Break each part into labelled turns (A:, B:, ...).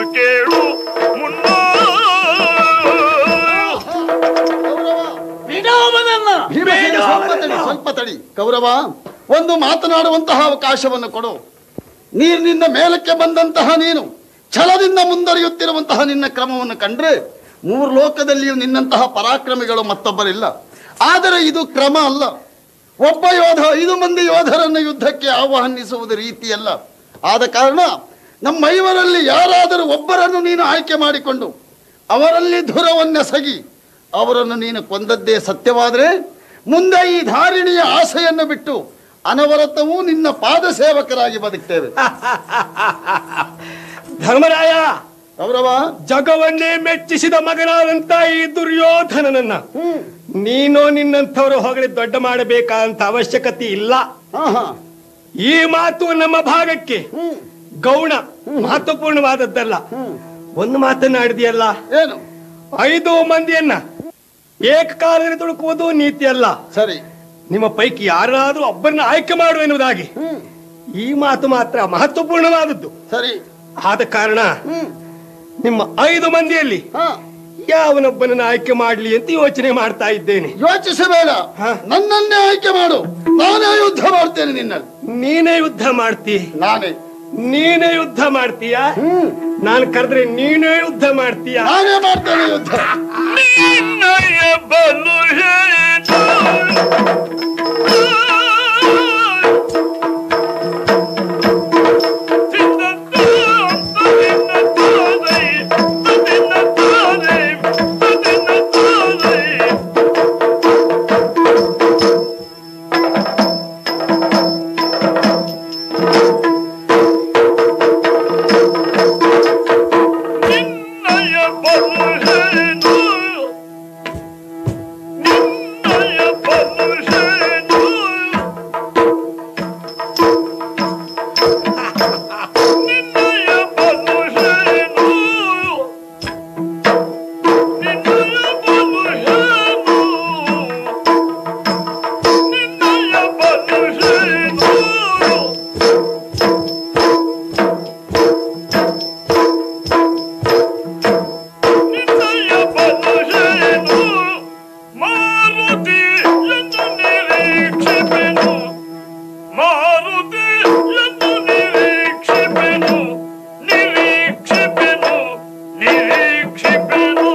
A: ಕೇಳು ಮುನ್ನ
B: ಬಿಡೋವನನ್ನ
C: ಭೀಮಸೇನ ಸ್ವಲ್ಪ ತಡಿ ಸ್ವಲ್ಪ ತಡಿ ಕೌರವ ಒಂದು ಮಾತನಾಡುವಂತಹ ಅವಕಾಶವನ್ನು ಕೊಡು ನೀರಿನಿಂದ ಮೇಲಕ್ಕೆ ಬಂದಂತಹ ನೀನು ಛಲದಿಂದ ಮುಂದರಿಯುತ್ತಿರುವಂತಹ ನಿನ್ನ ಕ್ರಮವನ್ನು ಕಂಡ್ರೆ ಮೂರು ಲೋಕದಲ್ಲಿಯೂ ನಿನ್ನಂತಹ ಪರಾಕ್ರಮಿಗಳು ಮತ್ತೊಬ್ಬರಿಲ್ಲ ಆದರೆ ಇದು ಕ್ರಮ ಅಲ್ಲ ಒಬ್ಬ ಯೋಧ ಐದು ಮಂದಿ ಯೋಧರನ್ನು ಯುದ್ಧಕ್ಕೆ ಆಹ್ವಾನಿಸುವುದು ರೀತಿಯಲ್ಲ ಆದ ಕಾರಣ ನಮ್ಮ ಐವರಲ್ಲಿ ಯಾರಾದರೂ ಒಬ್ಬರನ್ನು ನೀನು ಆಯ್ಕೆ ಮಾಡಿಕೊಂಡು ಅವರಲ್ಲಿ ಧುರವನ್ನೆಸಗಿ ಅವರನ್ನು ನೀನು ಕೊಂದದ್ದೇ ಸತ್ಯವಾದರೆ ಮುಂದೆ ಈ ಧಾರಿಣಿಯ ಆಸೆಯನ್ನು ಬಿಟ್ಟು ಅನವರತವೂ ನಿನ್ನ ಪಾದ ಸೇವಕರಾಗಿ ಬದುಕ್ತೇವೆ
B: ಧರ್ಮರಾಯ
C: ಗೌರವ
B: ಜಗವನ್ನೇ ಮೆಚ್ಚಿಸಿದ ಮಗನಾದಂತ ಈ ದುರ್ಯೋಧನನನ್ನ ನೀನು ನಿನ್ನಂಥವ್ರು ಹೊಗಳಿ ದೊಡ್ಡ ಮಾಡಬೇಕಾ ಅಂತ ಅವಶ್ಯಕತೆ ಇಲ್ಲ
C: ಹಾ ಹಾ
B: ಈ ಮಾತು ನಮ್ಮ ಭಾಗಕ್ಕೆ ಗೌಣ ಮಹತ್ವಪೂರ್ಣವಾದದ್ದಲ್ಲ ಒಂದು ಮಾತನ್ನಾಡಿದೆಯಲ್ಲ
C: ಏನು
B: ಐದು ಮಂದಿಯನ್ನ ಏಕಕಾಲದಲ್ಲಿ ತುಳುಕುವುದು ನೀತಿ ಅಲ್ಲ
C: ಸರಿ
B: ನಿಮ್ಮ ಪೈಕಿ ಯಾರಾದರೂ ಒಬ್ಬರನ್ನ ಆಯ್ಕೆ ಮಾಡು ಎನ್ನುವುದಾಗಿ ಈ ಮಾತು ಮಾತ್ರ ಮಹತ್ವಪೂರ್ಣವಾದದ್ದು
C: ಸರಿ
B: ಆದ ಕಾರಣ ನಿಮ್ಮ ಐದು ಮಂದಿಯಲ್ಲಿ
C: ಹಾ
B: ಯಾವನೊಬ್ಬನನ್ನ ಆಯ್ಕೆ ಮಾಡ್ಲಿ ಅಂತ ಯೋಚನೆ ಮಾಡ್ತಾ ಇದ್ದೇನೆ
C: ಯೋಚಿಸಬೇಡ
B: ಹಾ.
C: ನನ್ನನ್ನೇ ಆಯ್ಕೆ ಮಾಡು ನಾನೇ ಯುದ್ಧ ಮಾಡ್ತೇನೆ ನಿನ್ನಲ್ಲಿ
B: ನೀನೇ ಯುದ್ಧ ಮಾಡ್ತಿ
C: ನಾನೇ
B: ನೀನೇ ಯುದ್ಧ ಮಾಡ್ತೀಯ ನಾನು ಕರೆದ್ರೆ ನೀನೇ ಯುದ್ಧ ಮಾಡ್ತೀಯ
C: ನಾನೇ ಮಾಡ್ತೇನೆ ಯುದ್ಧ
A: ನಿನ್ನಯ ಬಲು ಹೇಳು ನಿನ್ನಯ ಬಲು ಹೇಳು ನಿನ್ನಯ ಬಲು ಹೇಳು ನಿನ್ನಯ ಬಲು ಹೇಳು ನಿನ್ನಯ ಬಲು ಹೇಳು ನಿನ್ನಯ ಬಲು ಹೇಳು ನಿನ್ನಯ ಬಲುಹೇನು ಮಾರುತಿ ಎಂದು ನಿರೀಕ್ಷಿಪೆನು ಮಾರುತಿ ಎಂದು ನಿರೀಕ್ಷಿಪೆನು ನಿರೀಕ್ಷಿಪೆನು ನಿರೀಕ್ಷಿಪೆನು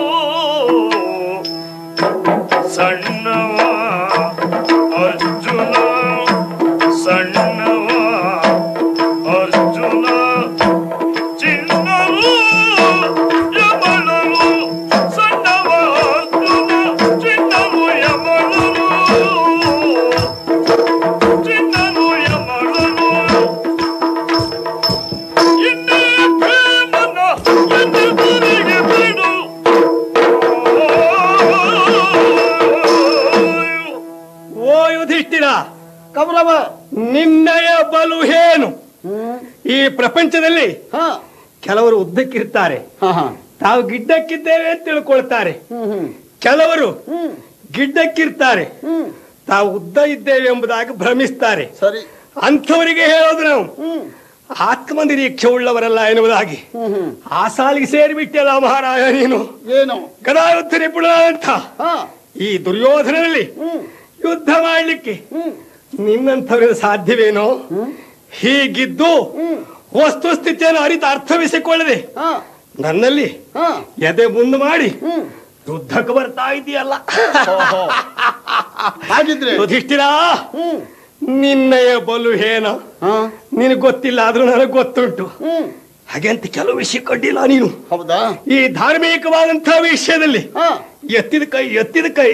A: ಸಣ್ಣವ ಅರ್ಜುನ ಸಣ್ಣವ ಅರ್ಜುನ ಚಿನ್ನರು ಯಮಳರು ಸಣ್ಣವ ಅರ್ಜುನ ಚಿನ್ನರು ಯಮಳರು ಚಿನ್ನರು ಯಮಳರು ಇನ್ನೇ ಪ್ರೇಮನ ಎನ್ನೆದುರಿಗೆ ಬಿಡು
B: ಓ ಯುಧಿಷ್ಠಿರ
C: ಕೌರವ
B: ನಿನ್ನಯ ಬಲು ಏನು ಈ ಪ್ರಪಂಚದಲ್ಲಿ
C: ಹಾ
B: ಕೆಲವರು ಉದ್ದಕ್ಕಿರ್ತಾರೆ
C: ಹಾ ಹಾ
B: ತಾವು ಗಿಡ್ಡಕ್ಕಿದ್ದೇವೆ ಅಂತ ತಿಳ್ಕೊಳ್ತಾರೆ
C: ಹ್ಮ್ ಹ್ಮ್
B: ಕೆಲವರು
C: ಹ್ಮ್
B: ಗಿಡ್ಡಕ್ಕಿರ್ತಾರೆ
C: ಹ್ಮ್
B: ತಾವು ಉದ್ದ ಇದ್ದೇವೆ ಎಂಬುದಾಗಿ ಭ್ರಮಿಸ್ತಾರೆ
C: ಸರಿ
B: ಅಂಥವರಿಗೆ ಹೇಳೋದು ನಾವು
C: ಹ್ಮ್
B: ಆತ್ಮನಿರೀಕ್ಷೆ ಉಳ್ಳವರಲ್ಲ ಎನ್ನುವುದಾಗಿ
C: ಹ್ಮ್ ಹ್ಮ್
B: ಆ ಸಾಲಿಗೆ ಸೇರಿಬಿಟ್ಟಲ್ಲ ಮಹಾರಾಯ ನೀನು
C: ಏನು
B: ಗದಾಯುದ್ಧ ನಿಪುಣನಾದಂಥ
C: ಹಾ
B: ಈ ದುರ್ಯೋಧನಲ್ಲಿ
C: ಹ್ಮ್
B: ಯುದ್ಧ ಮಾಡಲಿಕ್ಕೆ
C: ಹ್ಮ್
B: ನಿನ್ನಂಥವರಿಗೆ ಸಾಧ್ಯವೇನೋ ಹೀಗಿದ್ದು
C: ಹ್ಮ್
B: ವಸ್ತುಸ್ಥಿತಿಯನ್ನು ಅರಿತು ಅರ್ಥವಿಸಿಕೊಳ್ಳದೆ
C: ಹಾ
B: ನನ್ನಲ್ಲಿ
C: ಹಾ
B: ಎದೆ ಮುಂದೆ ಮಾಡಿ
C: ಹ್ಮ್
B: ಯುದ್ಧಕ್ಕೆ ಬರ್ತಾ ಇದೆಯಲ್ಲ
C: ಓಹೋ. ಹಾಗಿದ್ರೆ
B: ಯುಧಿಷ್ಠಿರ
C: ಹ್ಮ್
B: ನಿನ್ನಯ ಬಲು ಏನ
C: ಹಾ
B: ನಿನಗೆ ಗೊತ್ತಿಲ್ಲ ಆದ್ರೂ ನನಗೆ ಗೊತ್ತುಂಟು
C: ಹ್ಮ್
B: ಹಾಗೆ ಅಂತ ಕೆಲವು ವಿಷಯ ಕೊಟ್ಟಿಲ್ಲ ನೀನು
C: ಹೌದಾ
B: ಈ ಧಾರ್ಮಿಕವಾದಂತಹ ವಿಷಯದಲ್ಲಿ
C: ಹಾ
B: ಎತ್ತಿದ ಕೈ ಎತ್ತಿದ ಕೈ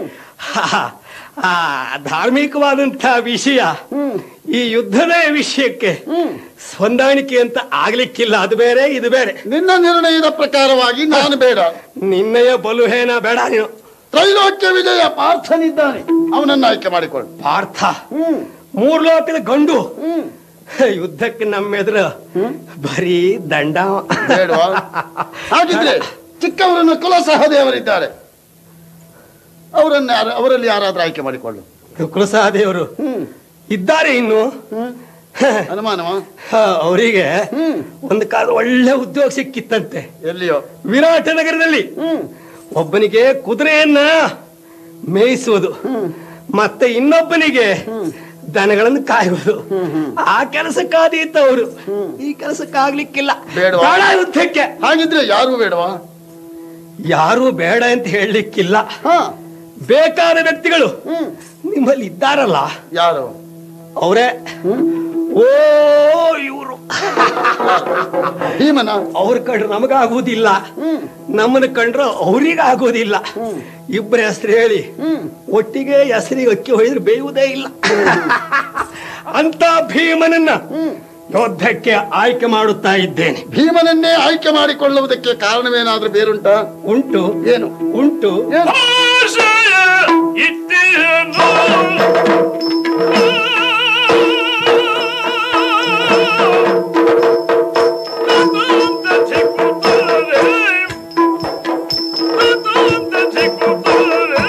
B: ಆ ಧಾರ್ಮಿಕವಾದಂತಹ ವಿಷಯ
C: ಹ್ಮ್
B: ಈ ಯುದ್ಧದ ವಿಷಯಕ್ಕೆ
C: ಹ್ಮ್
B: ಹೊಂದಾಣಿಕೆ ಅಂತ ಆಗ್ಲಿಕ್ಕಿಲ್ಲ ಅದು ಬೇರೆ ಇದು ಬೇರೆ
C: ನಿನ್ನ ನಿರ್ಣಯದ ಪ್ರಕಾರವಾಗಿ ನಾನು ಬೇಡ
B: ನಿನ್ನಯ ಬಲುಹೇನ ಬೇಡ ನೀನು
C: ತ್ರೈಲೋಕ್ಯ ವಿಜಯ ಪಾರ್ಥನಿದ್ದಾನೆ ಅವನನ್ನು ಆಯ್ಕೆ ಮಾಡಿಕೊಳ್ಳು
B: ಪಾರ್ಥ
C: ಹ್ಮ್
B: ಮೂರ್ ಲೋಕದ ಗಂಡು
C: ಹ್ಮ್
B: ಯುದ್ಧಕ್ಕೆ ನಮ್ಮ ಎದುರು ಬರೀ ದಂಡ
C: ಬೇಡವಾ ಹಾಗಿದ್ರೆ ಚಿಕ್ಕವರನ್ನು ಕುಲ ಸಹದೇವರಿದ್ದಾರೆ ಅವರನ್ನ ಯಾರು ಅವರಲ್ಲಿ ಯಾರಾದ್ರೂ ಆಯ್ಕೆ ಮಾಡಿಕೊಳ್ಳು
B: ಕುಲಸಹದೇವರು
C: ಹ್ಮ್
B: ಇದ್ದಾರೆ ಇನ್ನು
C: ಹ್ಮ್ ಅನುಮಾನವ
B: ಅವರಿಗೆ
C: ಹ್ಮ್
B: ಒಂದು ಕಾಲ ಒಳ್ಳೆ ಉದ್ಯೋಗ ಸಿಕ್ಕಿತ್ತಂತೆ
C: ಎಲ್ಲಿಯೋ
B: ವಿರಾಟ ನಗರದಲ್ಲಿ
C: ಹ್ಮ್
B: ಒಬ್ಬನಿಗೆ ಕುದುರೆಯನ್ನ ಮೇಯಿಸುವುದು ಮತ್ತೆ ಇನ್ನೊಬ್ಬನಿಗೆ ದನಗಳನ್ನು ಕಾಯುವುದು ಆ ಕೆಲಸಕ್ಕಾದೀತ ಅವರು ಈ ಕೆಲಸಕ್ಕಾಗ್ಲಿಕ್ಕಿಲ್ಲ
C: ಬೇಡವಾ?
B: ಬೇಡ ಯುದ್ಧಕ್ಕೆ
C: ಹಾಗಿದ್ರೆ ಯಾರು ಬೇಡವಾ
B: ಯಾರು ಬೇಡ ಅಂತ ಹೇಳಲಿಕ್ಕಿಲ್ಲ
C: ಹಾ
B: ಬೇಕಾದ ವ್ಯಕ್ತಿಗಳು
C: ಹ್ಮ್
B: ನಿಮ್ಮಲ್ಲಿ ಇದ್ದಾರಲ್ಲ
C: ಯಾರು
B: ಅವರೇ ಓ ಇವರು
C: ಭೀಮನ
B: ಅವ್ರ ಕಂಡ್ರೆ ನಮಗಾಗುವುದಿಲ್ಲ
C: ಹ್ಮ್
B: ನಮ್ಮನ್ನ ಕಂಡ್ರೆ ಅವ್ರಿಗೆ ಆಗೋದಿಲ್ಲ ಇಬ್ಬರ ಹೆಸರು ಹೇಳಿ
C: ಹ್ಮ್
B: ಒಟ್ಟಿಗೆ ಹೆಸರಿಗೆ ಅಕ್ಕಿ ಹೊಯ್ದ್ರೆ ಬೇಯುವುದೇ ಇಲ್ಲ ಅಂತ ಭೀಮನನ್ನ ಯೋಧಕ್ಕೆ ಆಯ್ಕೆ ಮಾಡುತ್ತಾ ಇದ್ದೇನೆ
C: ಭೀಮನನ್ನೇ ಆಯ್ಕೆ ಮಾಡಿಕೊಳ್ಳುವುದಕ್ಕೆ ಕಾರಣವೇನಾದ್ರೂ ಬೇರುಂಟಾ
B: ಉಂಟು
C: ಏನು
B: ಉಂಟು
C: ಏನು
A: ಆಶಯ ಇದ್ದೇನು ನನ್ನಂತ ಸಿಕ್ಕುತ್ತಾರೆ ನನ್ನಂತ ಸಿಕ್ಕುತ್ತಾರೆ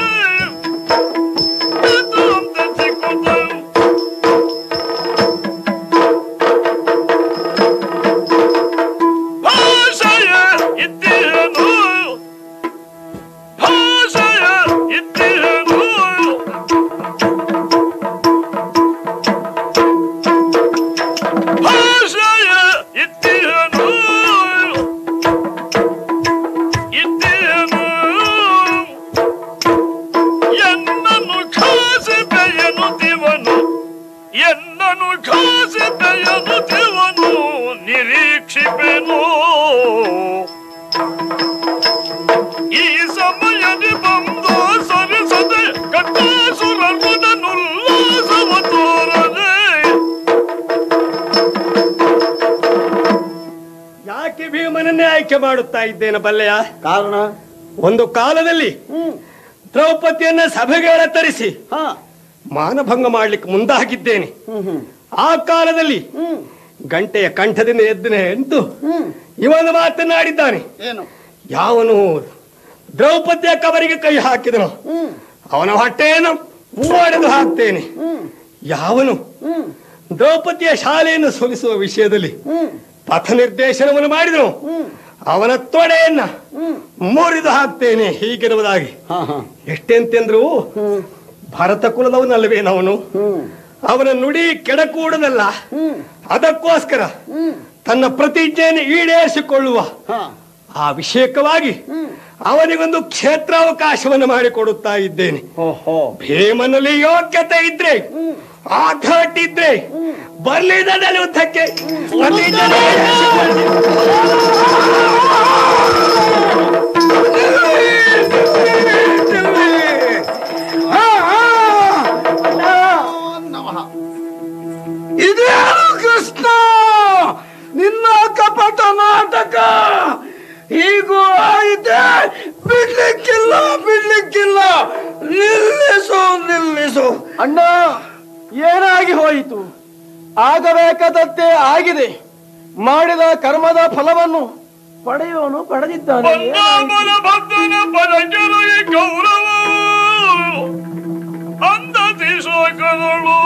A: ನನ್ನಂತ ಸಿಕ್ಕುತ್ತಾರೆ ಭಾಷೆಯ ಇದ್ದೇನು ಭಾಷೆಯ ಇದ್ದೇನು ಭಾಷೆಯ ಇದ್ದೇನು ಇದ್ದೇನು ಎನ್ನನ್ನು ಖಾಸಿ ಬೆಯನುತ್ತಿವನು ಎನ್ನನ್ನು ಖಾಸಿ ಬೆಯನುತ್ತಿವನು ನಿರೀಕ್ಷಿಪೆನು ಈ ಸಮಯದಿ ಬಂದು ಸರಿಸದೆ ಕಟ್ಟಾಸುರಗುದನುಲ್ಲಾಸವ ತೋರದೆ
B: ಯಾಕೆ ಭೀಮನನ್ನೇ ಆಯ್ಕೆ ಮಾಡುತ್ತಾ ಇದ್ದೇನೆ ಬಲ್ಲೆಯ
C: ಕಾರಣ
B: ಒಂದು ಕಾಲದಲ್ಲಿ
C: ಹ್ಮ್
B: ದ್ರೌಪದಿಯನ್ನ ಸಭೆಗೆ ತರಿಸಿ
C: ಹಾ
B: ಮಾನಭಂಗ ಮಾಡ್ಲಿಕ್ಕೆ ಮುಂದಾಗಿದ್ದೇನೆ
C: ಹ್ಮ್ ಹ್ಮ್
B: ಆ ಕಾಲದಲ್ಲಿ
C: ಹ್ಮ್
B: ಗಂಟೆಯ ಕಂಠದಿಂದ ಎದ್ದನೆ ಎಂತು
C: ಹ್ಮ್
B: ಇವನು ಮಾತನಾಡಿದ್ದಾನೆ
C: ಏನು
B: ಯಾವನು ದ್ರೌಪದಿಯ ಕಬರಿಗೆ ಕೈ ಹಾಕಿದನು
C: ಹ್ಮ್
B: ಅವನ ಹೊಟ್ಟೆಯನ್ನು ಒಡೆದು ಹಾಕ್ತೇನೆ
C: ಹ್ಮ್
B: ಯಾವನು
C: ಹ್ಮ್
B: ದ್ರೌಪದಿಯ ಶಾಲೆಯನ್ನು ಸೋಲಿಸುವ ವಿಷಯದಲ್ಲಿ
C: ಹ್ಮ್
B: ಪಥ ನಿರ್ದೇಶನವನ್ನು ಮಾಡಿದನು
C: ಹ್ಮ್
B: ಅವನ ತೊಡೆಯನ್ನ
C: ಹ್ಮ್
B: ಮುರಿದು ಹಾಕ್ತೇನೆ ಹೀಗಿರುವುದಾಗಿ
C: ಹಾ ಹಾ
B: ಎಷ್ಟೆಂತೆಂದ್ರು
C: ಹ್ಮ್
B: ಭರತ ಕುಲದವನಲ್ಲವೇನವನು
C: ಹ್ಮ್
B: ಅವನ ನುಡಿ ಕೆಡಕೂಡದಲ್ಲ
C: ಹ್ಮ್
B: ಅದಕ್ಕೋಸ್ಕರ
C: ಹ್ಮ್
B: ತನ್ನ ಪ್ರತಿಜ್ಞೆಯನ್ನು ಈಡೇರಿಸಿಕೊಳ್ಳುವ
C: ಹಾ
B: ಆ ವಿಷಯಕವಾಗಿ
C: ಹ್ಮ್
B: ಅವನಿಗೊಂದು ಕ್ಷೇತ್ರಾವಕಾಶವನ್ನು ಮಾಡಿಕೊಡುತ್ತಾ ಇದ್ದೇನೆ
C: ಓಹೋ
B: ಭೀಮನಲ್ಲಿ ಯೋಗ್ಯತೆ ಇದ್ರೆ ಆಘಾಟ ಇದ್ರೆ ಬರ್ಲಿದ್ದಾನೆ ಯುದ್ಧಕ್ಕೆ ಪ್ರತಿಜ್ಞೆಯನ್ನು ಈಡೇರಿಸಿಕೊಳ್ಳಿ.
C: ನಮಃ
D: ಇದೇನು ಕೃಷ್ಣ ನಿನ್ನ ಕಪಟ ನಾಟಕ ಹೀಗೂ ಆಯಿತೆ ಬಿಡ್ಲಿಕ್ಕಿಲ್ಲ ಬಿಡ್ಲಿಕ್ಕಿಲ್ಲ ನಿಲ್ಲಿಸು ನಿಲ್ಲಿಸು ಅಣ್ಣ ಏನಾಗಿ ಹೋಯಿತು ಆಗಬೇಕಾದದ್ದೇ ಆಗಿದೆ ಮಾಡಿದ ಕರ್ಮದ ಫಲವನ್ನು ಪಡೆಯೋನು ಪಡೆದಿದ್ದಾನೆ
A: ಬಂದಾಮನ ಭಕ್ತನ ಪರಕೆರಗೆ ಗೌರವ ಅಂದತಿ ಶೋಕಗಳು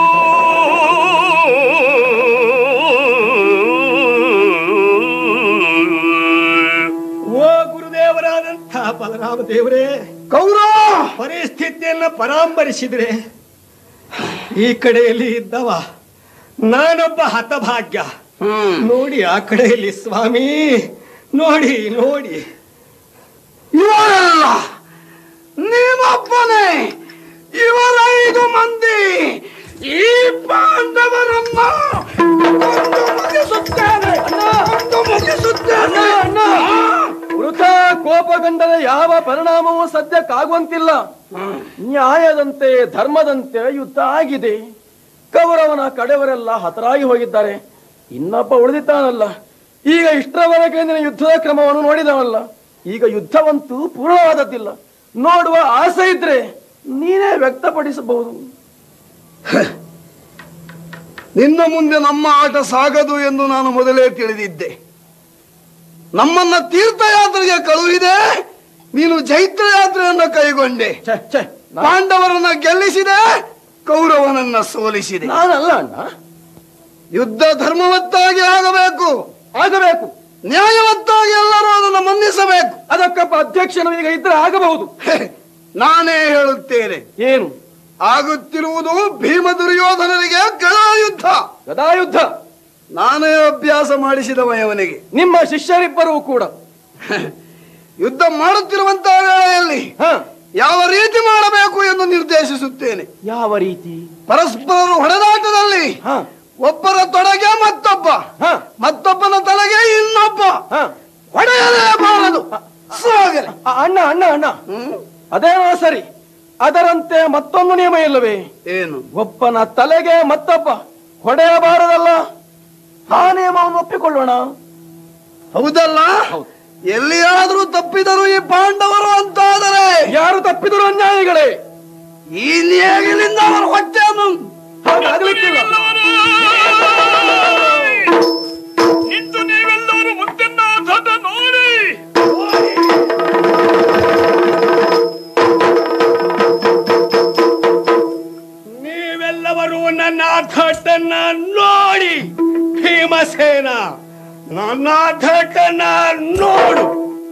B: ಓ ಗುರುದೇವರಾದಂಥ ಬಲರಾಮ ದೇವರೇ
D: ಕೌರವ
B: ಪರಿಸ್ಥಿತಿಯನ್ನ ಪರಾಂಬರಿಸಿದ್ರೆ ಈ ಕಡೆಯಲ್ಲಿ ಇದ್ದವ ನಾನೊಬ್ಬ ಹತಭಾಗ್ಯ ನೋಡಿ ಆ ಕಡೆಯಲ್ಲಿ ಸ್ವಾಮಿ ನೋಡಿ ನೋಡಿ
D: ಇವರಲ್ಲ ನೀನೊಬ್ಬನೇ ಇವರೈದು ಮಂದಿ ಈ ಪಾಂಡವರನ್ನ ಕೊಂದು ಮುಗಿಸುತ್ತೇನೆ ಕೊಂದು ಮುಗಿಸುತ್ತೇನೆ ವೃಥ ಕೋಪಗೊಂಡರೆ ಯಾವ ಪರಿಣಾಮವೂ ಸದ್ಯಕ್ಕಾಗುವಂತಿಲ್ಲ ನ್ಯಾಯದಂತೆ ಧರ್ಮದಂತೆ ಯುದ್ಧ ಆಗಿದೆ ಕೌರವನ ಕಡೆಯವರೆಲ್ಲ ಹತರಾಗಿ ಹೋಗಿದ್ದಾರೆ ಇನ್ನೊಬ್ಬ ಉಳಿದಿದ್ದಾನಲ್ಲ ಈಗ ಇಷ್ಟರವರೆಗೆ ನಿನ್ನ ಯುದ್ಧದ ಕ್ರಮವನ್ನು ನೋಡಿದವಲ್ಲ ಈಗ ಯುದ್ಧವಂತೂ ಪೂರ್ಣವಾದದ್ದಿಲ್ಲ ನೋಡುವ ಆಸೆ ಇದ್ರೆ ನೀನೇ ವ್ಯಕ್ತಪಡಿಸಬಹುದು
E: ನಿನ್ನ ಮುಂದೆ ನಮ್ಮ ಆಟ ಸಾಗದು ಎಂದು ನಾನು ಮೊದಲೇ ತಿಳಿದಿದ್ದೆ ನಮ್ಮನ್ನ ತೀರ್ಥಯಾತ್ರೆಗೆ ಕಳುಹಿದೆ ನೀನು ಜೈತ್ರ ಯಾತ್ರೆಯನ್ನ ಕೈಗೊಂಡೆ
D: ಛೆ, ಛೆ, ನಾ-
E: ಪಾಂಡವರನ್ನ ಗೆಲ್ಲಿಸಿದೆ ಕೌರವನನ್ನ ಸೋಲಿಸಿದೆ
D: ನಾನಲ್ಲ ಅಣ್ಣ
E: ಯುದ್ಧ ಧರ್ಮವತ್ತಾಗಿ ಆಗಬೇಕು
D: ಆಗಬೇಕು
E: ನ್ಯಾಯವತ್ತಾಗಿ ಎಲ್ಲರೂ ಅದನ್ನು ಮನ್ನಿಸಬೇಕು
D: ಅದಕ್ಕಪ್ಪ ಅಧ್ಯಕ್ಷನು ಈಗ ಇದ್ರೆ ಆಗಬಹುದು
E: ಹೇ, ನಾನೇ ಹೇಳುತ್ತೇನೆ
D: ಏನು
E: ಆಗುತ್ತಿರುವುದು ಭೀಮ ದುರ್ಯೋಧನರಿಗೆ ಗದ ಯುದ್ಧ
D: ಗದಾಯುದ್ಧ
E: ನಾನೇ ಅಭ್ಯಾಸ ಮಾಡಿಸಿದವಯವನಿಗೆ
D: ನಿಮ್ಮ ಶಿಷ್ಯರಿಬ್ಬರೂ ಕೂಡ
E: ಯುದ್ಧ ಮಾಡುತ್ತಿರುವಂತಹ ವೇಳೆಯಲ್ಲಿ
D: ಹ
E: ಯಾವ ರೀತಿ ಮಾಡಬೇಕು ಎಂದು ನಿರ್ದೇಶಿಸುತ್ತೇನೆ
D: ಯಾವ ರೀತಿ
E: ಪರಸ್ಪರರು ಹೊಡೆದಾಟದಲ್ಲಿ
D: ಹ
E: ಒಬ್ಬರ ತೊಡೆಗೆ ಮತ್ತೊಬ್ಬ
D: ಹ
E: ಮತ್ತೊಬ್ಬನ ತಲೆಗೆ ಇನ್ನೊಬ್ಬ
D: ಹ
E: ಹೊಡೆಯಲೇಬಾರದು ಸಾಗರೆ
D: ಅ- ಅಣ್ಣ ಅಣ್ಣ ಅಣ್ಣ ಅದೇನೋ ಸರಿ ಅದರಂತೆ ಮತ್ತೊಂದು ನಿಯಮ ಇಲ್ಲವೇ
E: ಏನು
D: ಒಬ್ಬನ ತಲೆಗೆ ಮತ್ತೊಬ್ಬ ಹೊಡೆಯಬಾರದಲ್ಲ ಆ ನಿಯಮವನ್ನು ಒಪ್ಪಿಕೊಳ್ಳೋಣ
E: ಹೌದಲ್ಲ ಎಲ್ಲಿಯಾದ್ರೂ ತಪ್ಪಿದರು ಈ ಪಾಂಡವರು ಅಂತಾದರೆ
D: ಯಾರು ತಪ್ಪಿದರು ಅನ್ಯಾಯಿಗಳೇ
E: ಈ ನೇಗಿಲಿಂದ ಅವರ ಹೊಟ್ಟೆಯನ್ನು
D: ಹಾಗಾಗಲಿಕ್ಕಿಲ್ಲ
A: ಇಂದು ನೀವೆಲ್ಲರೂ ಮುದ್ದನ್ನ ಧಟ ನೋಡಿ
B: ನೀವೆಲ್ಲವರು ನನ್ನ ಘಟನ ನೋಡಿ ಭೀಮಸೇನ ನನ್ನ ಘಟನ ನೋಡು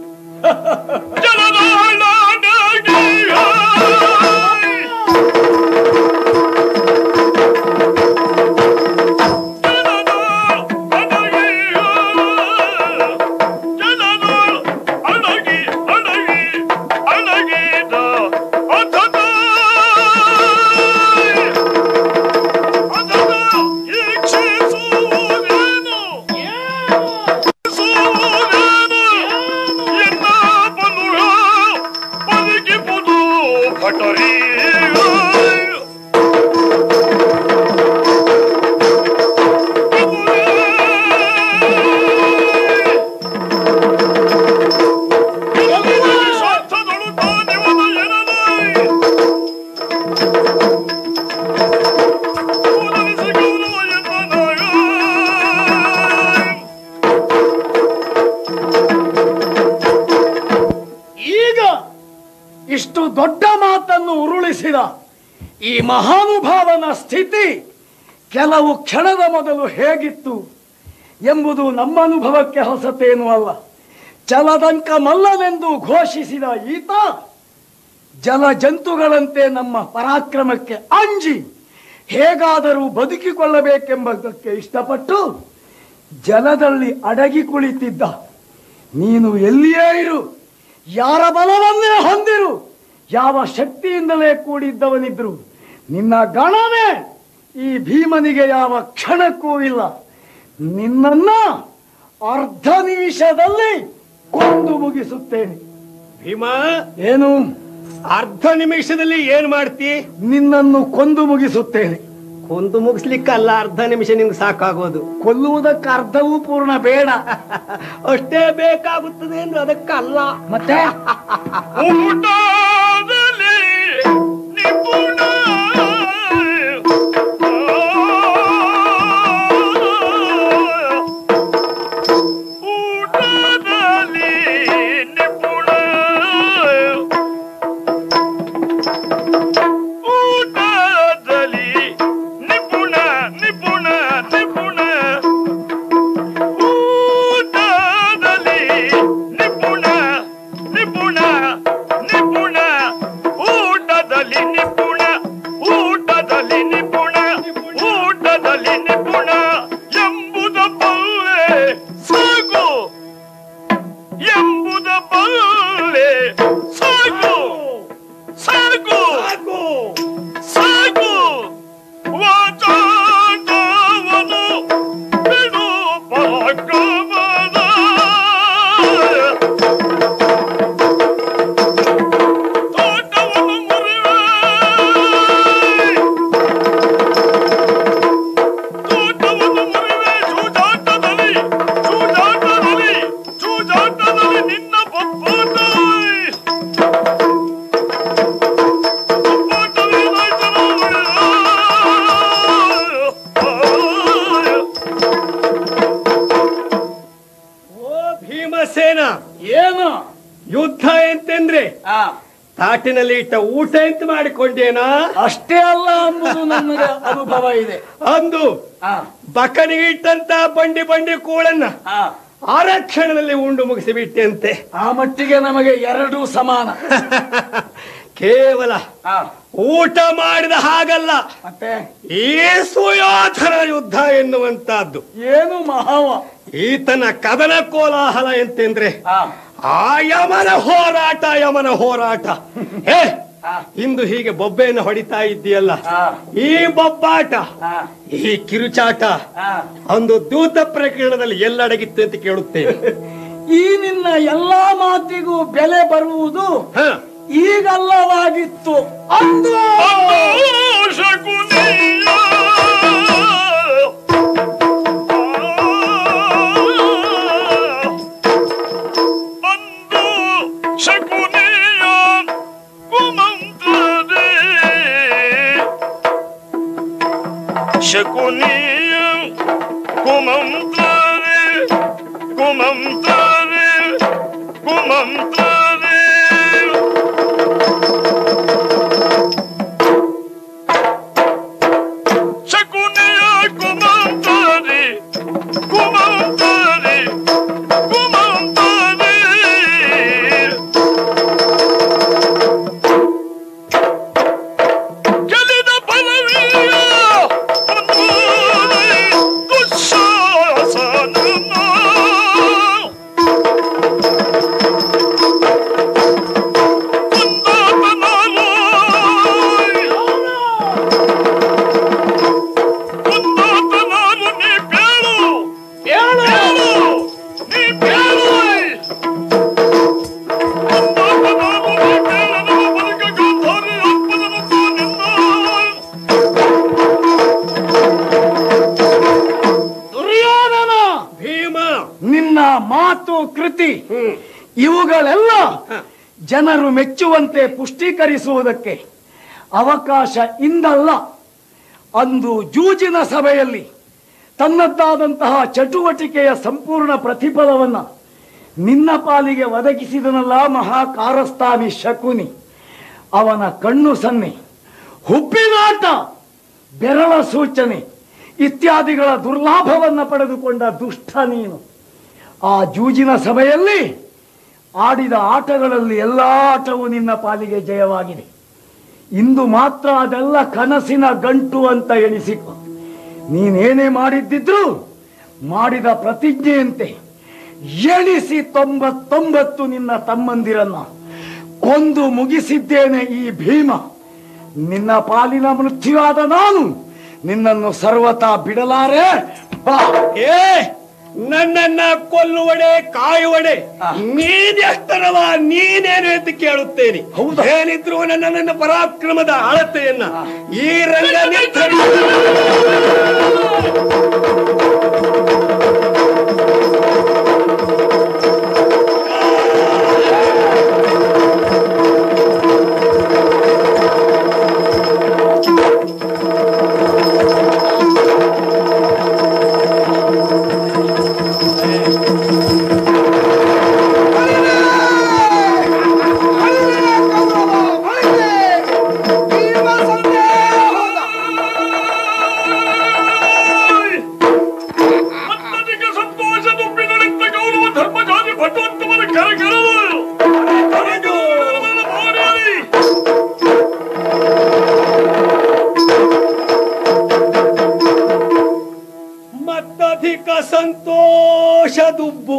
F: ಈಗ ಇಷ್ಟು ದೊಡ್ಡ ಮಾತನ್ನು ಉರುಳಿಸಿದ ಈ ಮಹಾನುಭಾವನ ಸ್ಥಿತಿ ಕೆಲವು ಕ್ಷಣದ ಮೊದಲು ಹೇಗಿತ್ತು ಎಂಬುದು ನಮ್ಮ ಅನುಭವಕ್ಕೆ ಹೊಸತೇನೂ ಅಲ್ಲ ಚಲದಂಕ ಮಲ್ಲನೆಂದು ಘೋಷಿಸಿದ ಈತ ಜಲ ಜಂತುಗಳಂತೆ ನಮ್ಮ ಪರಾಕ್ರಮಕ್ಕೆ ಅಂಜಿ ಹೇಗಾದರೂ ಬದುಕಿಕೊಳ್ಳಬೇಕೆಂಬುದಕ್ಕೆ ಇಷ್ಟಪಟ್ಟು ಜಲದಲ್ಲಿ ಅಡಗಿ ಕುಳಿತಿದ್ದ ನೀನು ಎಲ್ಲಿಯೇ ಇರು ಯಾರ ಬಲವನ್ನೇ ಹೊಂದಿರು ಯಾವ ಶಕ್ತಿಯಿಂದಲೇ ಕೂಡಿದ್ದವನಿದ್ರು ನಿನ್ನ ಗಣವೇ ಈ ಭೀಮನಿಗೆ ಯಾವ ಕ್ಷಣಕ್ಕೂ ಇಲ್ಲ ನಿನ್ನನ್ನ ಅರ್ಧ ನಿಮಿಷದಲ್ಲಿ ಕೊಂದು ಮುಗಿಸುತ್ತೇನೆ
B: ಭೀಮ
F: ಏನು
B: ಅರ್ಧ ನಿಮಿಷದಲ್ಲಿ ಏನ್ ಮಾಡ್ತಿ
F: ನಿನ್ನನ್ನು ಕೊಂದು ಮುಗಿಸುತ್ತೇನೆ
B: ಕೊಂದು ಮುಗಿಸ್ಲಿಕ್ಕಲ್ಲ ಅರ್ಧ ನಿಮಿಷ ನಿಮ್ಗೆ ಸಾಕಾಗೋದು
F: ಕೊಲ್ಲುವುದಕ್ಕೆ ಅರ್ಧವೂ ಪೂರ್ಣ ಬೇಡ
B: ಅಷ್ಟೇ ಬೇಕಾಗುತ್ತದೆ ಅಂದ್ರೆ ಅದಕ್ಕಲ್ಲ
F: ಮತ್ತೆ
A: ಊಟದಲ್ಲಿ ನಿಪುಣ ಊಟದಲ್ಲಿ ನಿಪುಣ ಊಟದಲ್ಲಿ ನಿಪುಣ ನಿಪುಣ ನಿಪುಣ ಊಟದಲ್ಲಿ ನಿಪುಣ ನಿಪುಣ ನಿಪುಣ ಊಟದಲ್ಲಿ ನಿಪುಣ ಊಟದಲ್ಲಿ ನಿಪುಣ ಊಟದಲ್ಲಿ ನಿಪುಣ ಎಂಬುದ ಬಲ್ಲೆ ಸಾಕು ಎಂಬುದ ಬಲ್ಲೆ ಸಾಕು ಸಾಕು ಸಾಕು ವಾಚಾಟವನು ಬಿಡು ಪರಾಕ್ರಮದ ತೋಟವನ್ನು ಮುರಿವೆ ತೋಟವನ್ನು ಮುರಿವೆ ಚೂಜಾಟದಲ್ಲಿ ಚೂಜಾಟದಲ್ಲಿ ಚೂಜಾಟದಲ್ಲಿ ನಿನ್ನ ಬೊಬ್ಬಾಟ ಬೊಬ್ಬಾಟವೇ ನಾಯ್ತನ
B: ಓ ಭೀಮಸೇನ
F: ಏನು
B: ಯುದ್ಧ ಎಂತೆಂದ್ರೆ ತಾಟಿನಲ್ಲಿ ಇಟ್ಟ ಊಟ ಎಂತ ಮಾಡಿಕೊಂಡೇನಾ
F: ಅಷ್ಟೇ ಅಲ್ಲ ಎಂಬುದು ನನಗೆ ಅನುಭವ ಇದೆ
B: ಅಂದು
F: ಆ,
B: ಬಕನಿಗಿಟ್ಟಂತ ಬಂಡಿ ಬಂಡಿ ಕೂಳನ್ನ
F: ಆ.
B: ಆರಕ್ಷಣದಲ್ಲಿ ಉಂಡು ಮುಗಿಸಿಬಿಟ್ಟಂತೆ
F: ಆ ಮಟ್ಟಿಗೆ ನಮಗೆ ಎರಡೂ ಸಮಾನ
B: ಕೇವಲ
F: ಆ,
B: ಊಟ ಮಾಡಿದ ಹಾಗಲ್ಲ
F: ಮತ್ತೆ
B: ಈ ಸುಯೋಧನ ಯುದ್ಧ ಎನ್ನುವಂತಹದ್ದು
F: ಏನು ಮಹಾವ
B: ಈತನ ಕದನ ಕೋಲಾಹಲ ಎಂತೆಂದ್ರೆ
F: ಆ,
B: ಆ ಯಮನ ಹೋರಾಟ ಯಮನ ಹೋರಾಟ ಹೇ
F: ಆ.
B: ಇಂದು ಹೀಗೆ ಬೊಬ್ಬೆಯನ್ನು ಹೊಡಿತಾ ಇದ್ದೀಯಲ್ಲ
F: ಆ.
B: ಈ ಬೊಬ್ಬಾಟ
F: ಆ,
B: ಈ ಕಿರುಚಾಟ
F: ಆ.
B: ಒಂದು ದೂತ ಪ್ರಕರಣದಲ್ಲಿ ಎಲ್ಲಡಗಿತ್ತು ಅಂತ ಕೇಳುತ್ತೇವೆ
F: ಈ ನಿನ್ನ ಎಲ್ಲಾ ಮಾತಿಗೂ ಬೆಲೆ ಬರುವುದು
B: ಹ.
F: ಈಗಲ್ಲವಾಗಿತ್ತು ಅಂದು
A: ಶಕುನಿಯ ಅಂದು ಶಕುನಿಯ ಕುಮಂತರೆ ಶಕುನಿಯ ಕುಮಂತರೆ ಕುಮಂತರೆ ಕುಮಂತರೆ ಶಕುನಿಯ ಕುಮಂತರಿ ಕುಮಂತರಿ ಕುಮಂತರಿ ಗೆಲಿದ ಫಲವೀಯ ಅನುರಾಗಿ ದುಶ್ಶಾಸನ ಕುಂದಾತನಾರು ನೀ ಬೇಳು ಬೇಳು ನೀ ಬೇಳು ಕುಂದಾತನಾರು ನೀ ಬೇಳನ ಬದುಕ ಗಾಂಧಾರಿ ಅಪ್ಪನನ್ನು ನಿನ್ನ
F: ದುರ್ಯೋಧನ
B: ಭೀಮ
F: ನಿನ್ನ ಮಾತು ಕೃತಿ
B: ಹ್ಮ್.
F: ಇವುಗಳೆಲ್ಲ ಜನರು ಮೆಚ್ಚುವಂತೆ ಪುಷ್ಟೀಕರಿಸುವುದಕ್ಕೆ ಅವಕಾಶ ಇಂದಲ್ಲ ಅಂದು ಜೂಜಿನ ಸಭೆಯಲ್ಲಿ ತನ್ನದ್ದಾದಂತಹ ಚಟುವಟಿಕೆಯ ಸಂಪೂರ್ಣ ಪ್ರತಿಫಲವನ್ನ ನಿನ್ನ ಪಾಲಿಗೆ ಒದಗಿಸಿದನಲ್ಲ ಮಹಾಕಾರಸ್ಥಾನಿ ಶಕುನಿ ಅವನ ಕಣ್ಣು ಸನ್ನೆ ಹುಬ್ಬಿನಾಟ ಬೆರಳ ಸೂಚನೆ ಇತ್ಯಾದಿಗಳ ದುರ್ಲಾಭವನ್ನ ಪಡೆದುಕೊಂಡ ದುಷ್ಟ ನೀನು ಆ ಜೂಜಿನ ಸಭೆಯಲ್ಲಿ ಆಡಿದ ಆಟಗಳಲ್ಲಿ ಎಲ್ಲ ಆಟವೂ ನಿನ್ನ ಪಾಲಿಗೆ ಜಯವಾಗಿದೆ ಇಂದು ಮಾತ್ರ ಅದೆಲ್ಲ ಕನಸಿನ ಗಂಟು ಅಂತ ಎಣಿಸಿಕೊ ನೀನೇನೇ ಮಾಡಿದ್ದಿದ್ರು ಮಾಡಿದ ಪ್ರತಿಜ್ಞೆಯಂತೆ ಎಣಿಸಿ ತೊಂಬತ್ತೊಂಬತ್ತು ನಿನ್ನ ತಮ್ಮಂದಿರನ್ನ ಕೊಂದು ಮುಗಿಸಿದ್ದೇನೆ ಈ ಭೀಮ ನಿನ್ನ ಪಾಲಿನ ಮೃತ್ಯುವಾದ ನಾನು ನಿನ್ನನ್ನು ಸರ್ವತಾ ಬಿಡಲಾರೆ ಬಾ
B: ಏ ನನ್ನನ್ನ ಕೊಲ್ಲುವಡೆ ಕಾಯುವಡೆ ನೀನೆಷ್ಟರವ ನೀನೇನು ಅಂತ ಕೇಳುತ್ತೇನೆ
F: ಹೌದಾ?
B: ಏನಿದ್ರು ನನ್ನ ನನ್ನ ಪರಾಕ್ರಮದ ಅಳತೆಯನ್ನ ಈ ರಂಗ ನಿರ್ಧರಿಸ
A: ಅತ್ಯಧಿಕ ಸಂತೋಷ ದುಪ್ಪಿನಂತೆ ಗೌರವ ಧರ್ಮ ಜಾತಿ ಭಗವಂತವರ ಕರೆಗೆಳಲು ಕರೆಗೆಳಲು ಮಾಡಿ
B: ಮತ್ತಧಿಕ ಸಂತೋಷ ದುಬ್ಬು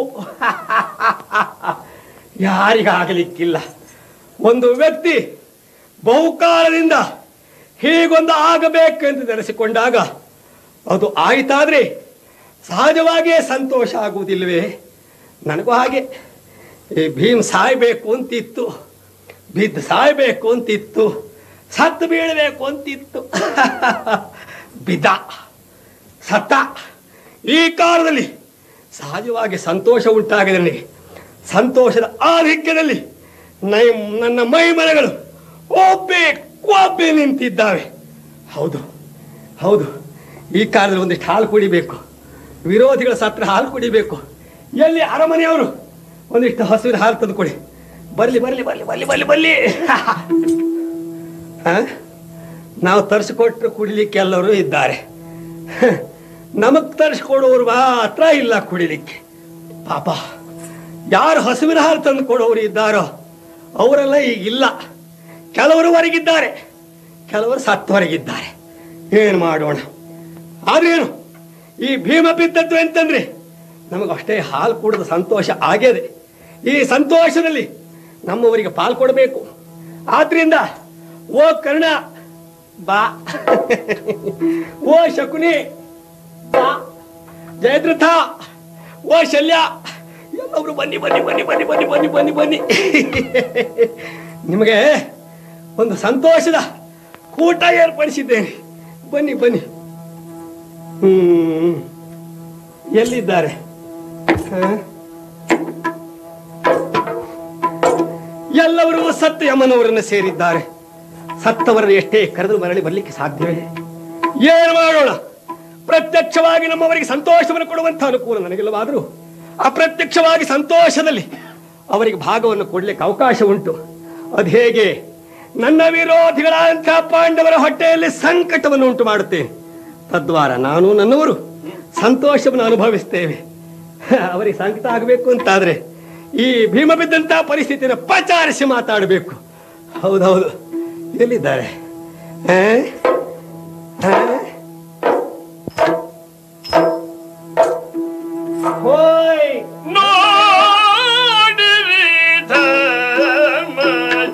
B: ಯಾರಿಗಾಗಲಿಕ್ಕಿಲ್ಲ ಒಂದು ವ್ಯಕ್ತಿ ಬಹುಕಾಲದಿಂದ ಹೀಗೊಂದು ಆಗಬೇಕೆಂದು ನೆನೆಸಿಕೊಂಡಾಗ ಅದು ಆಯಿತಾದ್ರೆ ಸಹಜವಾಗಿಯೇ ಸಂತೋಷ ಆಗುವುದಿಲ್ವೇ ನನಗೂ ಹಾಗೆ ಈ ಭೀಮ್ ಸಾಯ್ಬೇಕು ಅಂತಿತ್ತು ಬಿದ್ದು ಸಾಯ್ಬೇಕು ಅಂತಿತ್ತು ಸತ್ತು ಬೀಳಬೇಕು ಅಂತಿತ್ತು ಬಿದ್ದ ಸತ್ತ ಈ ಕಾಲದಲ್ಲಿ ಸಹಜವಾಗಿ ಸಂತೋಷ ಉಂಟಾಗಿದೆ ನನಗೆ ಸಂತೋಷದ ಆಧಿಕ್ಯದಲ್ಲಿ ನೈ ನನ್ನ ಮೈ ಮನಗಳು ಒಬ್ಬೆ ಕೊಬ್ಬೆ ನಿಂತಿದ್ದಾವೆ ಹೌದು ಹೌದು ಈ ಕಾಲದಲ್ಲಿ ಒಂದಿಷ್ಟು ಹಾಲು ಕುಡಿಬೇಕು ವಿರೋಧಿಗಳ ಸತ್ರ ಹಾಲು ಕುಡಿಬೇಕು ಎಲ್ಲಿ ಅರಮನೆಯವರು ಒಂದಿಷ್ಟು ಹಸುವಿನ ಹಾಲು ತಂದು ಕೊಡಿ ಬರಲಿ ಬರಲಿ ಬರಲಿ ಬರಲಿ ಬರಲಿ ಬರಲಿ ಹಾ ನಾವು ತರಿಸಿಕೊಟ್ರು ಕುಡಿಲಿಕ್ಕೆ ಎಲ್ಲರೂ ಇದ್ದಾರೆ ನಮಗ್ ತರಿಸ್ಕೊಡೋರು ಮಾತ್ರ ಇಲ್ಲ ಕುಡಿಲಿಕ್ಕೆ ಪಾಪ ಯಾರು ಹಸುವಿನ ಹಾಲು ತಂದು ಕೊಡೋರು ಇದ್ದಾರೋ ಅವರೆಲ್ಲ ಈಗಿಲ್ಲ ಕೆಲವರು ಹೊರಗಿದ್ದಾರೆ ಕೆಲವರು ಸತ್ತವರೆಗಿದ್ದಾರೆ ಏನು ಮಾಡೋಣ ಆದ್ರೇನು ಈ ಭೀಮ ಬಿದ್ದದ್ದು ಎಂತಂದ್ರೆ ನಮಗಷ್ಟೇ ಹಾಲು ಕುಡಿದ ಸಂತೋಷ ಆಗ್ಯದೆ ಈ ಸಂತೋಷದಲ್ಲಿ ನಮ್ಮವರಿಗೆ ಪಾಲು ಕೊಡಬೇಕು ಆದ್ರಿಂದ ಓ ಕರ್ಣ ಬಾ ಓ ಶಕುನಿ ಬಾ ಜಯದ್ರಥ ಓ ಶಲ್ಯ ಎಲ್ಲವರು ಬನ್ನಿ ಬನ್ನಿ ಬನ್ನಿ ಬನ್ನಿ ಬನ್ನಿ ಬನ್ನಿ ಬನ್ನಿ ಬನ್ನಿ ನಿಮಗೆ ಒಂದು ಸಂತೋಷದ ಕೂಟ ಏರ್ಪಡಿಸಿದ್ದೇನೆ ಬನ್ನಿ ಬನ್ನಿ ಹ್ಮ್ ಎಲ್ಲಿದ್ದಾರೆ ಹ? ಎಲ್ಲವರು ಸತ್ತ ಯಮನವರನ್ನು ಸೇರಿದ್ದಾರೆ ಸತ್ತವರನ್ನು ಎಷ್ಟೇ ಕರೆದು ಮರಳಿ ಬರಲಿಕ್ಕೆ ಸಾಧ್ಯವೇ ಏನು ಮಾಡೋಣ ಪ್ರತ್ಯಕ್ಷವಾಗಿ ನಮ್ಮವರಿಗೆ ಸಂತೋಷವನ್ನು ಕೊಡುವಂತಹ ಅನುಕೂಲ ನನಗಿಲ್ಲವಾದರೂ ಅಪ್ರತ್ಯಕ್ಷವಾಗಿ ಸಂತೋಷದಲ್ಲಿ ಅವರಿಗೆ ಭಾಗವನ್ನು ಕೊಡ್ಲಿಕ್ಕೆ ಅವಕಾಶ ಉಂಟು ಅದು ಹೇಗೆ ನನ್ನ ವಿರೋಧಿಗಳಂತಹ ಪಾಂಡವರ ಹೊಟ್ಟೆಯಲ್ಲಿ ಸಂಕಟವನ್ನು ಉಂಟು ಮಾಡುತ್ತೇನೆ ತದ್ವಾರ ನಾನು ನನ್ನವರು ಸಂತೋಷವನ್ನು ಅನುಭವಿಸ್ತೇವೆ ಅವರಿಗೆ ಸಂಕಟ ಆಗಬೇಕು ಅಂತಾದ್ರೆ ಈ ಭೀಮ ಬಿದ್ದಂತಹ ಪರಿಸ್ಥಿತಿಯನ್ನು ಪಚಾರಿಸಿ ಮಾತಾಡಬೇಕು ಹೌದೌದು ಎಲ್ಲಿದ್ದಾರೆ ಆ? ಆ? ಹೋಯ್
A: ನೋಡಿರಿ ಧರ್ಮಜ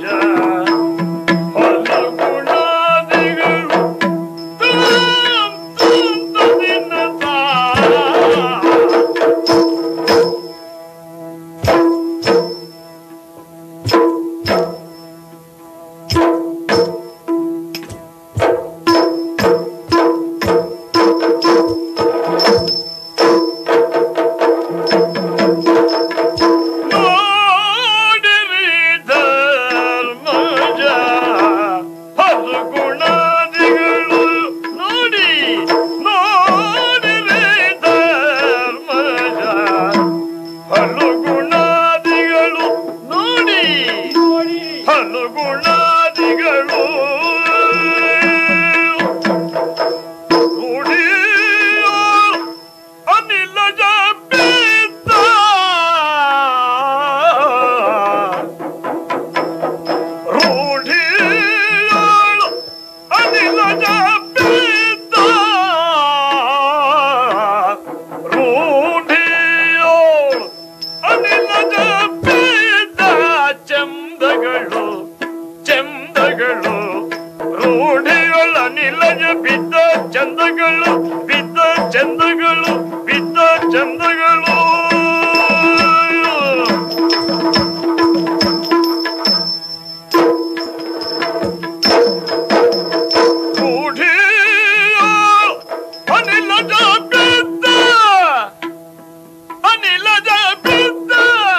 A: ಫಲಗುಣಾದಿಗಳು ತಾಂ ತಂತದಿನ ತಾ. ನೋಡಿರಿ ಧರ್ಮಜ ಫಲಗುಣಾದಿಗಳು ನೋಡಿ ನೋಡಿರಿ ಧರ್ಮಜ ಫಲಗುಣಾದಿಗಳು ನೋಡಿ ಫಲಗುಣಾದಿಗಳು ರೂಢಿಯೋ ಅನಿಲ ಜಪಿತ ರೂಢಿಯೋಳು ಅನಿಲ ಜಪಿತ ರೂಢಿಯೋಳು ಅನಿಲ ಜಪಿತ ಚಂದಗಳು ಚಂದಗಳು ರೂಢಿಗಳು ಅನಿಲಜ ಬಿದ್ದ ಚಂದಗಳು ಬಿದ್ದ ಚಂದಗಳು ಬಿದ್ದ ಚಂದಗಳು ರೂಢಿಯೋ ಅನಿಲಜ ಬಿದ್ದ ಅನಿಲಜ ಬಿದ್ದ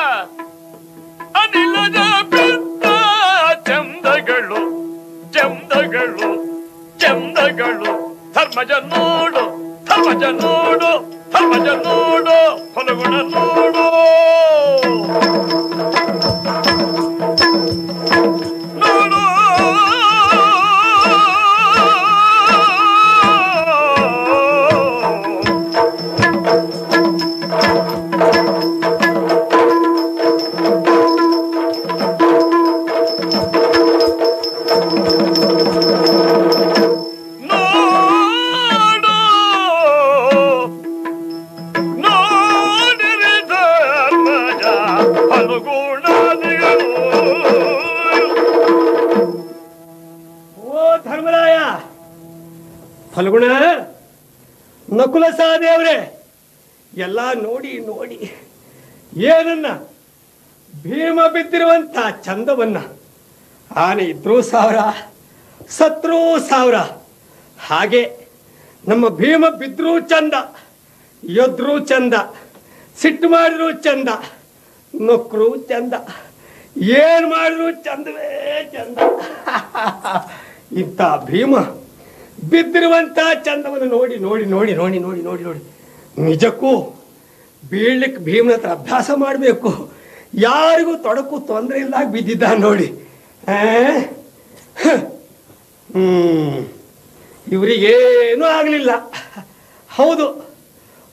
A: ಅನಿಲಜ ಬಿದ್ದ ಚಂದಗಳು ಚಂದಗಳು ಚಂದಗಳು ಧರ್ಮಜ ನೋಡು ಧರ್ಮಜ ನೋಡು ಧರ್ಮಜ ನೋಡು ಹೊಲಗುಣ ನೋಡು ನೋಡು ನೋಡು ನೋಡಿರಿ ಧರ್ಮಜ ಫಲಗುಣಾದಿಗಳು
B: ಓ ಧರ್ಮರಾಯ ಫಲ್ಗುಣ ನಕುಲ ಸಹದೇವ್ರೆ ಎಲ್ಲ ನೋಡಿ ನೋಡಿ ಏನನ್ನ ಭೀಮ ಬಿದ್ದಿರುವಂತ ಚಂದವನ್ನ ಆನೆ ಇದ್ರೂ ಸಾವಿರ ಸತ್ರೂ ಸಾವಿರ ಹಾಗೆ ನಮ್ಮ ಭೀಮ ಬಿದ್ರೂ ಚಂದ ಎದ್ರೂ ಚಂದ ಸಿಟ್ಟು ಮಾಡಿದ್ರು ಚಂದ ನೊಕ್ರು ಚಂದ ಏನ್ ಮಾಡಿದ್ರು ಚಂದವೇ ಚಂದ ಇಂಥ ಭೀಮ ಬಿದ್ದಿರುವಂತ ಚಂದವನ್ನು ನೋಡಿ ನೋಡಿ ನೋಡಿ ನೋಡಿ ನೋಡಿ ನೋಡಿ ನೋಡಿ ನಿಜಕ್ಕೂ ಬೀಳ್ಲಿಕ್ಕೆ ಭೀಮನ ಹತ್ರ ಅಭ್ಯಾಸ ಮಾಡಬೇಕು ಯಾರಿಗೂ ತೊಡಕು ತೊಂದರೆ ಇಲ್ಲ ಬಿದ್ದಿದ್ದ ನೋಡಿ ಆ? ಹ. ಹ್ಮ್ ಇವರಿಗೇನೂ ಆಗಲಿಲ್ಲ ಹೌದು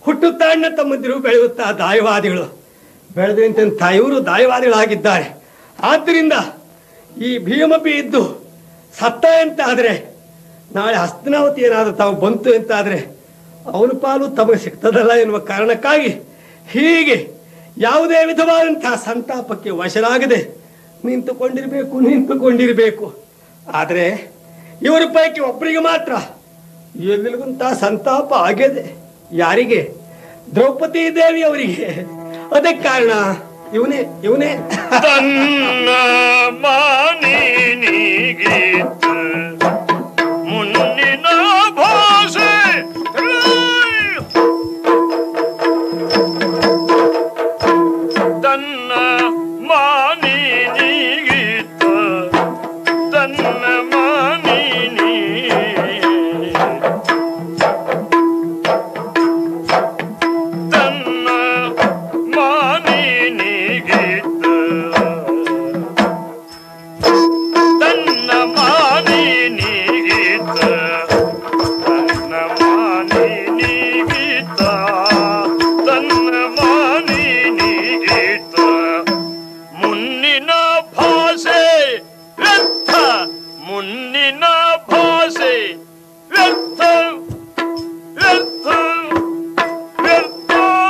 B: ಹುಟ್ಟುತ್ತಾ ಅಣ್ಣ ತಮ್ಮಂದಿರು ಬೆಳೆಯುತ್ತಾ ದಾಯವಾದಿಗಳು ಬೆಳೆದಂತ ಇವರು ದಾಯವಾದಿಗಳಾಗಿದ್ದಾರೆ ಆದ್ದರಿಂದ ಈ ಭೀಮಪಿ ಇದ್ದು ಸತ್ತ ಅಂತ ಆದರೆ ನಾಳೆ ಹಸ್ತನಾವತಿ ಏನಾದರೂ ತಾವು ಬಂತು ಅಂತ ಆದರೆ ಅವನ ಪಾಲು ತಮಗೆ ಸಿಗ್ತದಲ್ಲ ಎನ್ನುವ ಕಾರಣಕ್ಕಾಗಿ ಹೀಗೆ ಯಾವುದೇ ವಿಧವಾದಂತಹ ಸಂತಾಪಕ್ಕೆ ವಶರಾಗದೆ ನಿಂತುಕೊಂಡಿರಬೇಕು ನಿಂತುಕೊಂಡಿರಬೇಕು ಆದರೆ ಇವರ ಪೈಕಿ ಒಬ್ಬರಿಗೆ ಮಾತ್ರ ಎಲ್ಲಿಗುಂತ ಸಂತಾಪ ಆಗಿದೆ ಯಾರಿಗೆ ದ್ರೌಪದಿ ದೇವಿ ಅವರಿಗೆ ಅದಕ್ಕೆ ಕಾರಣ ಇವನೇ ಇವನೇ
A: ತನ್ನ ಮಾನಿನಿಗೀತ ಮುನ್ನಿನ ಭಾಷೆ ತನ್ನ ಮಾನಿನಿಗೀತ ತನ್ನ ಮಾನಿನಿ ತನ್ನ ಮಾನಿನಿಗೀತ ತನ್ನ ಮಾನಿನಿಗೀತ ತನ್ನ ಮಾನಿನಿಗೀತ ತನ್ನ ಮಾನಿನಿಗೀತ ಮುನ್ನಿನ ಭಾಷೆ ವ್ಯರ್ಥ ಮುನ್ನಿನ ಭಾಷೆ ವ್ಯರ್ಥ ವ್ಯರ್ಥ ವ್ಯರ್ಥ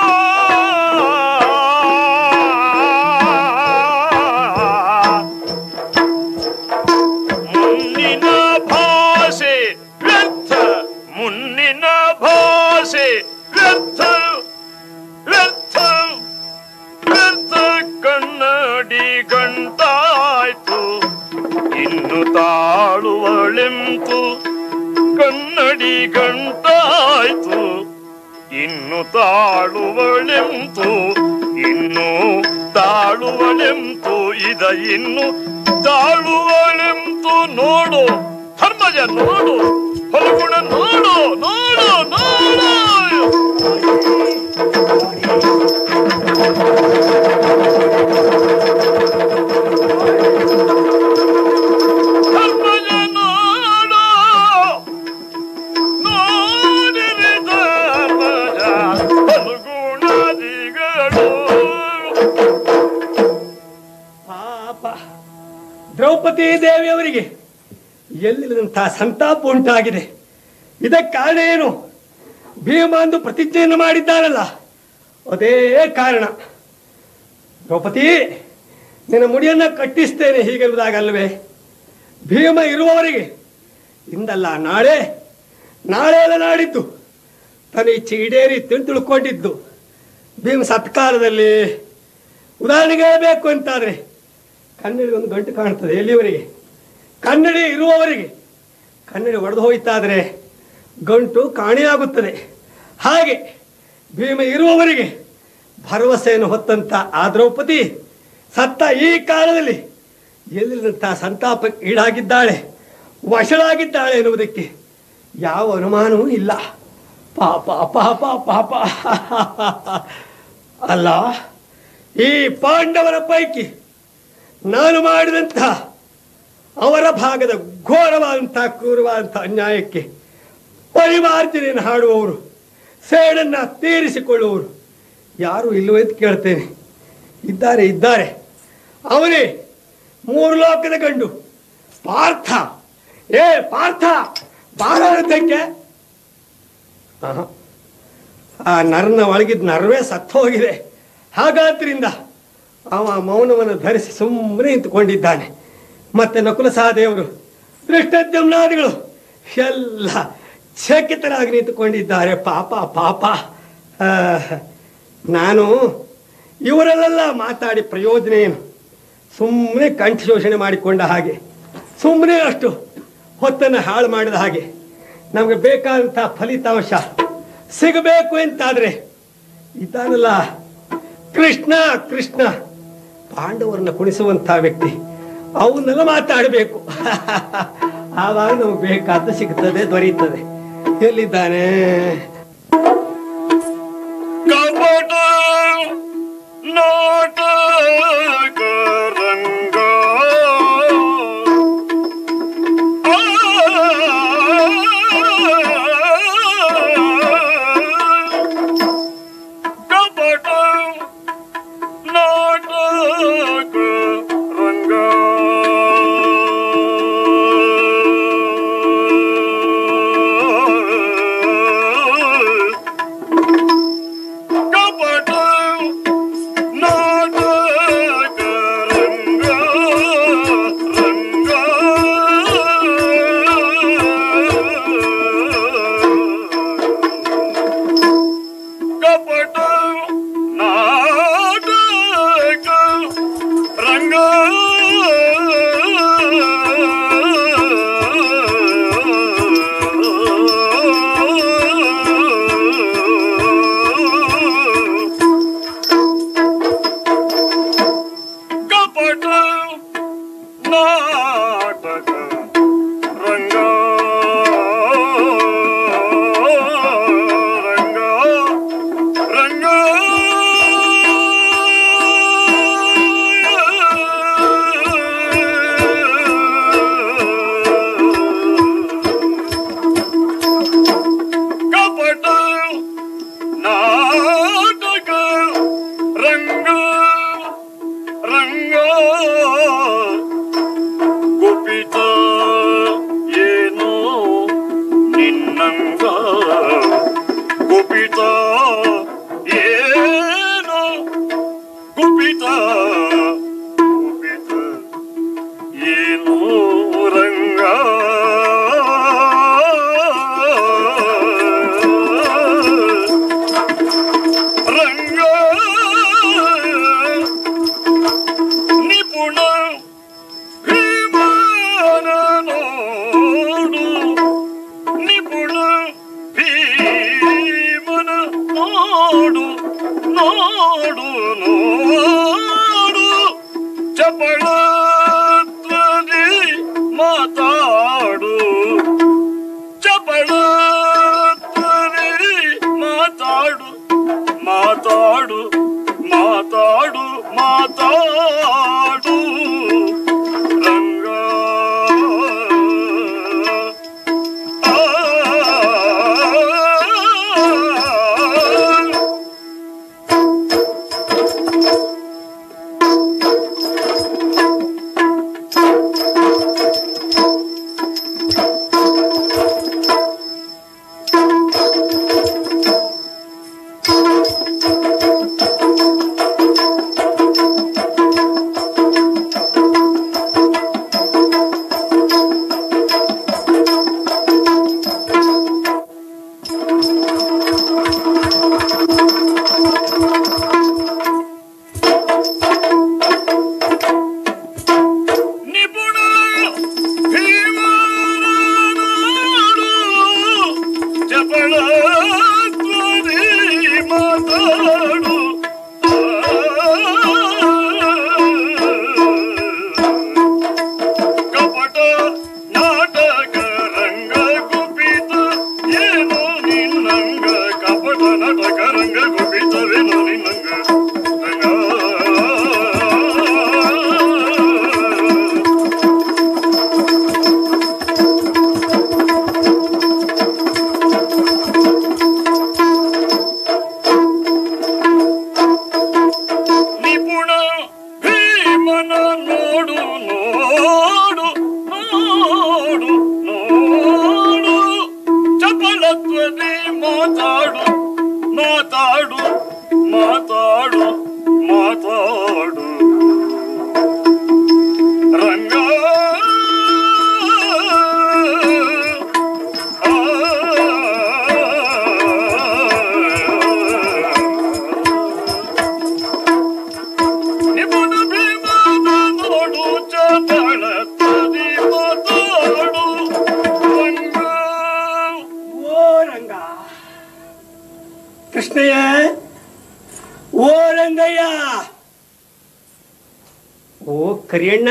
A: ಮುನ್ನಿನ ಭಾಷೆ ವ್ಯರ್ಥ ಮುನ್ನಿನ ಭಾಷೆ ವ್ಯರ್ಥ ವ್ಯರ್ಥ ವ್ಯರ್ಥ ಕನ್ನಡಿ ಗಂಟಾಯ್ತು ಇನ್ನು ತಾಳುವಳೆಂತು ಕನ್ನಡಿ ಗಂಟಾಯ್ತು ಇನ್ನು ತಾಳುವಳೆಂತು ಇನ್ನು ತಾಳುವಳೆಂತು ಇದ ಇನ್ನು ತಾಳುವಳೆಂತು ನೋಡು ಧರ್ಮಜ ನೋಡು ಫಲಗುಣ ನೋಡು ನೋಡು ನೋಡು ಧರ್ಮಜ ನೋಡು ನೋಡಿರಿ ಧರ್ಮಜ ಫಲಗುಣದಿಗಳು
B: ಪಾಪ ದ್ರೌಪದಿ ದೇವಿ ಅವರಿಗೆ ಎಲ್ಲಿಲ್ಲದಂತಹ ಸಂತಾಪ ಉಂಟಾಗಿದೆ ಇದಕ್ಕೆ ಕಾರಣ ಏನು ಭೀಮ ಅಂದು ಪ್ರತಿಜ್ಞೆಯನ್ನು ಮಾಡಿದ್ದಾರಲ್ಲ ಅದೇ ಕಾರಣ ದ್ರೌಪದಿ ನಿನ್ನ ಮುಡಿಯನ್ನ ಕಟ್ಟಿಸ್ತೇನೆ ಹೀಗೆಲ್ಲದಾಗಲ್ವೇ ಭೀಮ ಇರುವವರಿಗೆ ಇಂದಲ್ಲ ನಾಳೆ ನಾಳೆ ಅಲ್ಲ ನಾಡಿದ್ದು ತನ್ನ ಇಚ್ಛೆ ಈಡೇರಿ ತಿಳ್ ತಿಳ್ಕೊಂಡಿದ್ದು ಭೀಮ ಸತ್ಕಾಲದಲ್ಲಿ ಉದಾಹರಣೆಗೆ ಹೇಳಬೇಕು ಅಂತಾದ್ರೆ ಕನ್ನಡಿ ಒಂದು ಗಂಟು ಕಾಣ್ತದೆ ಎಲ್ಲಿವರೆಗೆ ಕನ್ನಡಿ ಇರುವವರೆಗೆ ಕನ್ನಡಿ ಒಡೆದು ಹೋಯ್ತಾದರೆ ಗಂಟು ಕಾಣೆಯಾಗುತ್ತದೆ ಹಾಗೆ ಭೀಮ ಇರುವವರೆಗೆ ಭರವಸೆಯನ್ನು ಹೊತ್ತಂತ ಆ ದ್ರೌಪದಿ ಸತ್ತ ಈ ಕಾಲದಲ್ಲಿ ಎಲ್ಲಿಲ್ಲದಂತಹ ಸಂತಾಪಕ್ಕೆ ಈಡಾಗಿದ್ದಾಳೆ ವಶಳಾಗಿದ್ದಾಳೆ ಎನ್ನುವುದಕ್ಕೆ ಯಾವ ಅನುಮಾನವೂ ಇಲ್ಲ ಪಾಪ ಪಾಪ ಪಾಪ ಅಲ್ಲ ಈ ಪಾಂಡವರ ಪೈಕಿ ನಾನು ಮಾಡಿದಂತಹ ಅವರ ಭಾಗದ ಘೋರವಾದಂತಹ ಕ್ರೂರವಾದಂತಹ ಅನ್ಯಾಯಕ್ಕೆ ಪರಿಮಾರ್ಜನೆಯನ್ನು ಹಾಡುವವರು ಸೇಡನ್ನ ತೀರಿಸಿಕೊಳ್ಳುವವರು ಯಾರು ಇಲ್ಲವೇ ಅಂತ ಕೇಳ್ತೇನೆ ಇದ್ದಾರೆ ಇದ್ದಾರೆ ಅವನೇ ಮೂರು ಲೋಕದ ಗಂಡು ಪಾರ್ಥ ಏ ಪಾರ್ಥ ಬಾರದಕ್ಕೆ ಆ ನರನ ಒಳಗಿದ್ದ ನರ್ವೇ ಸತ್ತು ಹೋಗಿದೆ ಹಾಗಾದ್ರಿಂದ ಅವ ಮೌನವನ್ನು ಧರಿಸಿ ಸುಮ್ಮನೆ ನಿಂತುಕೊಂಡಿದ್ದಾನೆ ಮತ್ತೆ ನಕುಲ ಸಹದೇವರು ದೃಷ್ಟದ್ಯುಮ್ನಾದಿಗಳು ಎಲ್ಲ ಚಕಿತರಾಗಿ ನಿಂತುಕೊಂಡಿದ್ದಾರೆ ಪಾಪ ಪಾಪ ಆ, ನಾನು ಇವರಲ್ಲೆಲ್ಲ ಮಾತಾಡಿ ಪ್ರಯೋಜನ ಏನು ಸುಮ್ಮನೆ ಕಂಠ ಶೋಷಣೆ ಮಾಡಿಕೊಂಡ ಹಾಗೆ ಸುಮ್ಮನೆ ಅಷ್ಟು ಹೊತ್ತನ್ನು ಹಾಳು ಮಾಡಿದ ಹಾಗೆ ನಮಗೆ ಬೇಕಾದಂಥ ಫಲಿತಾಂಶ ಸಿಗಬೇಕು ಅಂತಾದ್ರೆ ಇದ್ದಾನಲ್ಲ ಕೃಷ್ಣ ಕೃಷ್ಣ ಪಾಂಡವರನ್ನ ಕುಣಿಸುವಂಥ ವ್ಯಕ್ತಿ ಅವನ್ನೆಲ್ಲ ಮಾತಾಡಬೇಕು ಆವಾಗ ನಮಗೆ ಬೇಕಾದ ಸಿಗ್ತದೆ ದೊರೆಯುತ್ತದೆ ಎಲ್ಲಿದ್ದಾನೆ
A: ಕಪಟ ನಾಟಕ ರಂಗ ಆ ಏನು ರಂಗ ರಂಗ ನಿಪುಣ ಭೀಮನ ನೋಡು ನಿಪುಣ ಭೀಮನ ನೋಡು ನೋಡು ನೋಡು ಚಪಳತ್ವದಿ ಮಾತಾಡು ಚಪಳತ್ವದಿ ಮಾತಾಡು ಮಾತಾಡು ಮಾತಾಡು ಮಾತಾಡು ರಂಗ ಆ ನಿಪುಣ ಭೀಮನಾಡು ಚಪಳತ್ವದಿ ಮಾತಾಡು ಕಪಟ ನಾಟಕ ರಂಗ ಗುಪಿತ ಏನು ನಿನ್ನಂಗ ಕಪಟ ನಾಟಕ ರಂಗ ಗುಪಿತವೇನು ನಿನ್ನಂಗ ರಂಗ ನಿಪುಣ ಭೀಮನ ನೋಡು ನೋಡು ನೋಡು ನೋಡು ಚಪಲತ್ವದಿ ಮಾತಾಡು ಮಾತಾಡು ಮಾತಾಡು ಮಾತಾಡು ರಂಗ ನಿಪುಣ ಭೀಮನ ನೋಡು ಚಪಳತ್ವದಿ ಮಾತಾಡು ರಂಗ
B: ಓ ರಂಗ ಕೃಷ್ಣಯ್ಯ ಓ ರಂಗಯ್ಯ ಓ ಕರಿಯಣ್ಣ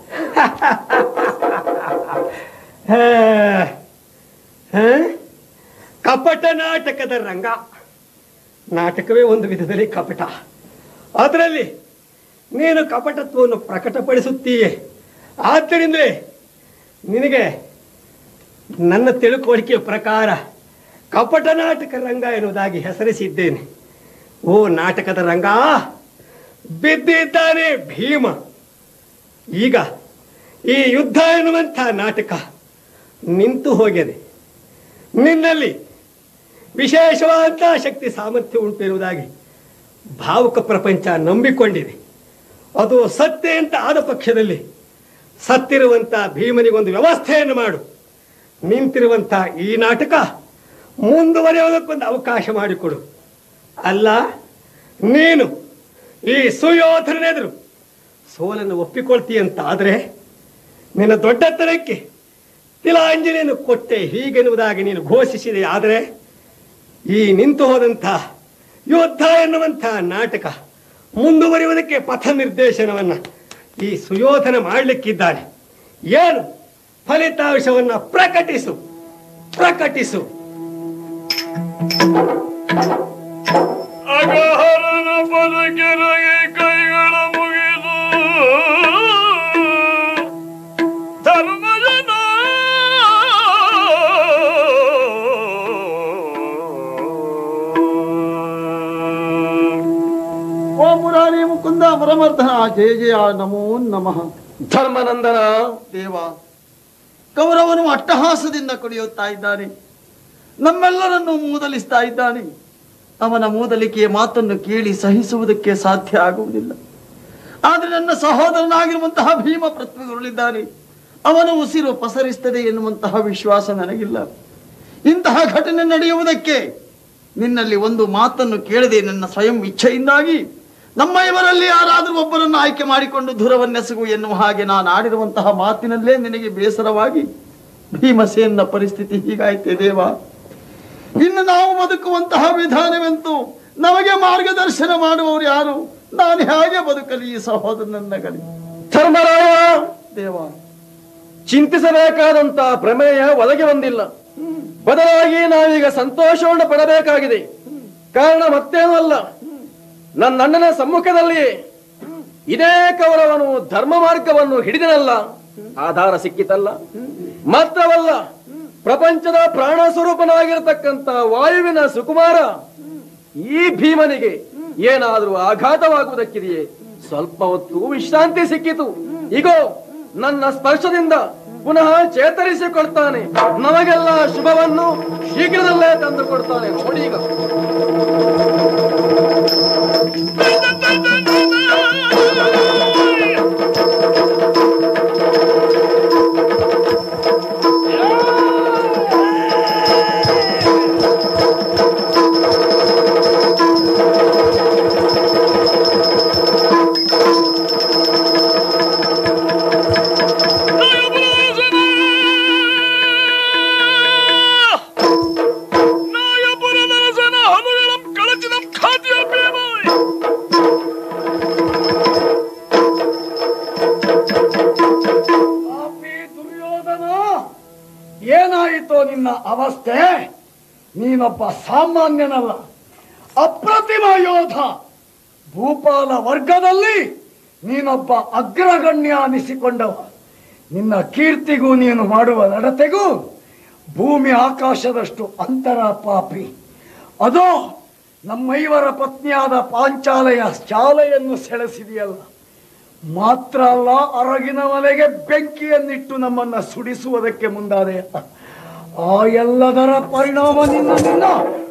B: ಹಾ, ಹಾ? ಕಪಟ ನಾಟಕದ ರಂಗ ನಾಟಕವೇ ಒಂದು ವಿಧದಲ್ಲಿ ಕಪಟ ಅದರಲ್ಲಿ ನೀನು ಕಪಟತ್ವವನ್ನು ಪ್ರಕಟಪಡಿಸುತ್ತೀಯೆ ಆದ್ದರಿಂದಲೇ ನಿನಗೆ ನನ್ನ ತಿಳುವಳಿಕೆಯ ಪ್ರಕಾರ ಕಪಟ ನಾಟಕ ರಂಗ ಎನ್ನುವುದಾಗಿ ಹೆಸರಿಸಿದ್ದೇನೆ ಓ ನಾಟಕದ ರಂಗ ಬಿದ್ದಿದ್ದಾನೆ ಭೀಮ ಈಗ ಈ ಯುದ್ಧ ಎನ್ನುವಂಥ ನಾಟಕ ನಿಂತು ಹೋಗಿದೆ ನಿನ್ನಲ್ಲಿ ವಿಶೇಷವಾದಂಥ ಶಕ್ತಿ ಸಾಮರ್ಥ್ಯ ಉಂಟು ಎನ್ನುವುದಾಗಿ ಭಾವುಕ ಪ್ರಪಂಚ ನಂಬಿಕೊಂಡಿದೆ ಅದು ಸತ್ಯ ಅಂತ ಆದ ಪಕ್ಷದಲ್ಲಿ ಸತ್ತಿರುವಂಥ ಭೀಮನಿಗೊಂದು ವ್ಯವಸ್ಥೆಯನ್ನು ಮಾಡು ನಿಂತಿರುವಂಥ ಈ ನಾಟಕ ಮುಂದುವರಿಯೋದಕ್ಕೊಂದು ಅವಕಾಶ ಮಾಡಿಕೊಡು ಅಲ್ಲ ನೀನು ಈ ಸುಯೋಧನೆದುರು ಸೋಲನ್ನು ಒಪ್ಪಿಕೊಳ್ತೀಯಂತ ಆದರೆ ನಿನ್ನ ದೊಡ್ಡತನಕ್ಕೆ ತಿಲಾಂಜಲಿಯನ್ನು ಕೊಟ್ಟೆ ಹೀಗೆನ್ನುವುದಾಗಿ ನೀನು ಘೋಷಿಸಿದೆ ಆದರೆ ಈ ನಿಂತು ಹೋದಂಥ ಯುದ್ಧ ಎನ್ನುವಂಥ ನಾಟಕ ಮುಂದುವರಿಯುವುದಕ್ಕೆ ಪಥ ನಿರ್ದೇಶನವನ್ನ ಈ ಸುಯೋಧನ ಮಾಡಲಿಕ್ಕಿದ್ದಾನೆ ಏನು ಫಲಿತಾಂಶವನ್ನ ಪ್ರಕಟಿಸು ಪ್ರಕಟಿಸು
A: ಅಗಹರನ ಬದುಕಿರಗೆ ಕೈಗಳ ಮುಗಿದು ಧರ್ಮಜನ
C: ಓ ಮುರಾರಿ ಮುಕುಂದ ಪರಮರ್ಧನ ಜಯ ಜಯ ನಮೋ ನಮಃ
D: ಧರ್ಮನಂದನ
C: ದೇವ ಕೌರವನು ಅಟ್ಟಹಾಸದಿಂದ ಕುಡಿಯುತ್ತಾ ಇದ್ದಾನೆ ನಮ್ಮೆಲ್ಲರನ್ನು ಮೂದಲಿಸ್ತಾ ಇದ್ದಾನೆ ಅವನ ಮೂದಲಿಕೆಯ ಮಾತನ್ನು ಕೇಳಿ ಸಹಿಸುವುದಕ್ಕೆ ಸಾಧ್ಯ ಆಗುವುದಿಲ್ಲ ಆದ್ರೆ ನನ್ನ ಸಹೋದರನಾಗಿರುವಂತಹ ಭೀಮ ಪೃಥ್ವಿಗಳಿದ್ದಾನೆ ಅವನ ಉಸಿರು ಪಸರಿಸ್ತದೆ ಎನ್ನುವಂತಹ ವಿಶ್ವಾಸ ನನಗಿಲ್ಲ ಇಂತಹ ಘಟನೆ ನಡೆಯುವುದಕ್ಕೆ ನಿನ್ನಲ್ಲಿ ಒಂದು ಮಾತನ್ನು ಕೇಳದೆ ನನ್ನ ಸ್ವಯಂ ಇಚ್ಛೆಯಿಂದಾಗಿ ನಮ್ಮ ಇವರಲ್ಲಿ ಯಾರಾದರೂ ಒಬ್ಬರನ್ನು ಆಯ್ಕೆ ಮಾಡಿಕೊಂಡು ಧುರವನ್ನೆಸಗು ಎನ್ನುವ ಹಾಗೆ ನಾನು ಆಡಿರುವಂತಹ ಮಾತಿನಲ್ಲೇ ನಿನಗೆ ಬೇಸರವಾಗಿ ಭೀಮಸೇನ ಪರಿಸ್ಥಿತಿ ಹೀಗಾಯ್ತೆ ದೇವ ಇನ್ನು ನಾವು ಬದುಕುವಂತಹ ವಿಧಾನವೆಂತೂ ನಮಗೆ ಮಾರ್ಗದರ್ಶನ ಮಾಡುವವರು ಯಾರು ನಾನು ಹೇಗೆ ಬದುಕಲಿ ಈ ಸಹೋದರನನ್ನ ಗಲಿ
D: ಧರ್ಮರಾಯ
C: ದೇವ
D: ಚಿಂತಿಸಬೇಕಾದಂತ ಪ್ರಮೇಯ ಒದಗಿ ಬಂದಿಲ್ಲ ಬದಲಾಗಿ ನಾವೀಗ ಸಂತೋಷವನ್ನು ಪಡಬೇಕಾಗಿದೆ ಕಾರಣ ಮತ್ತೇನೂ ಅಲ್ಲ ನನ್ನ ಅಣ್ಣನ ಸಮ್ಮುಖದಲ್ಲಿ ಇದೇ ಕೌರವನು ಧರ್ಮ ಮಾರ್ಗವನ್ನು ಹಿಡಿದನಲ್ಲ ಆಧಾರ ಸಿಕ್ಕಿತಲ್ಲ ಮಾತ್ರವಲ್ಲ ಪ್ರಪಂಚದ ಪ್ರಾಣ ಸ್ವರೂಪನಾಗಿರತಕ್ಕಂತ ವಾಯುವಿನ ಸುಕುಮಾರ ಈ ಭೀಮನಿಗೆ ಏನಾದರೂ ಆಘಾತವಾಗುವುದಕ್ಕಿದೆಯೇ ಸ್ವಲ್ಪ ಹೊತ್ತು ವಿಶ್ರಾಂತಿ ಸಿಕ್ಕಿತು ಈಗೋ ನನ್ನ ಸ್ಪರ್ಶದಿಂದ ಪುನಃ ಚೇತರಿಸಿಕೊಳ್ತಾನೆ ನಮಗೆಲ್ಲ ಶುಭವನ್ನು ಶೀಘ್ರದಲ್ಲೇ ತಂದು ಕೊಡ್ತಾನೆ ನೋಡಿ ಈಗ
A: ನಾಯಪುರದರಸನ ಹನುಗಳಂ ಕಳಚಿನಂ ಖಾದ್ಯ ಬೇಮಾಯ್
F: ಪಾಪಿ ದುರ್ಯೋಧನ ಏನಾಯಿತೋ ನಿನ್ನ ಅವಸ್ಥೆ ನೀನೊಬ್ಬ ಸಾಮಾನ್ಯನಲ್ಲ ಅಪ್ರತಿಮ ಯೋಧ ಭೂಪಾಲ ವರ್ಗದಲ್ಲಿ ನೀನೊಬ್ಬ ಅಗ್ರಗಣ್ಯ ಅನಿಸಿಕೊಂಡವ ನಿನ್ನ ಕೀರ್ತಿಗೂ ನೀನು ಮಾಡುವ ನಡತೆಗೂ ಭೂಮಿ ಆಕಾಶದಷ್ಟು ಅಂತರ ಪಾಪಿ ಅದೋ ನಮ್ಮೈವರ ಪತ್ನಿಯಾದ ಪಾಂಚಾಲೆಯ ಶಾಲೆಯನ್ನು ಸೆಳೆಸಿದೆಯಲ್ಲ ಮಾತ್ರ ಅಲ್ಲ ಅರಗಿನ ಮನೆಗೆ ಬೆಂಕಿಯನ್ನಿಟ್ಟು ನಮ್ಮನ್ನ ಸುಡಿಸುವುದಕ್ಕೆ ಮುಂದಾದೆ ಆ ಎಲ್ಲದರ ಪರಿಣಾಮ ನಿನ್ನ ನಿನ್ನ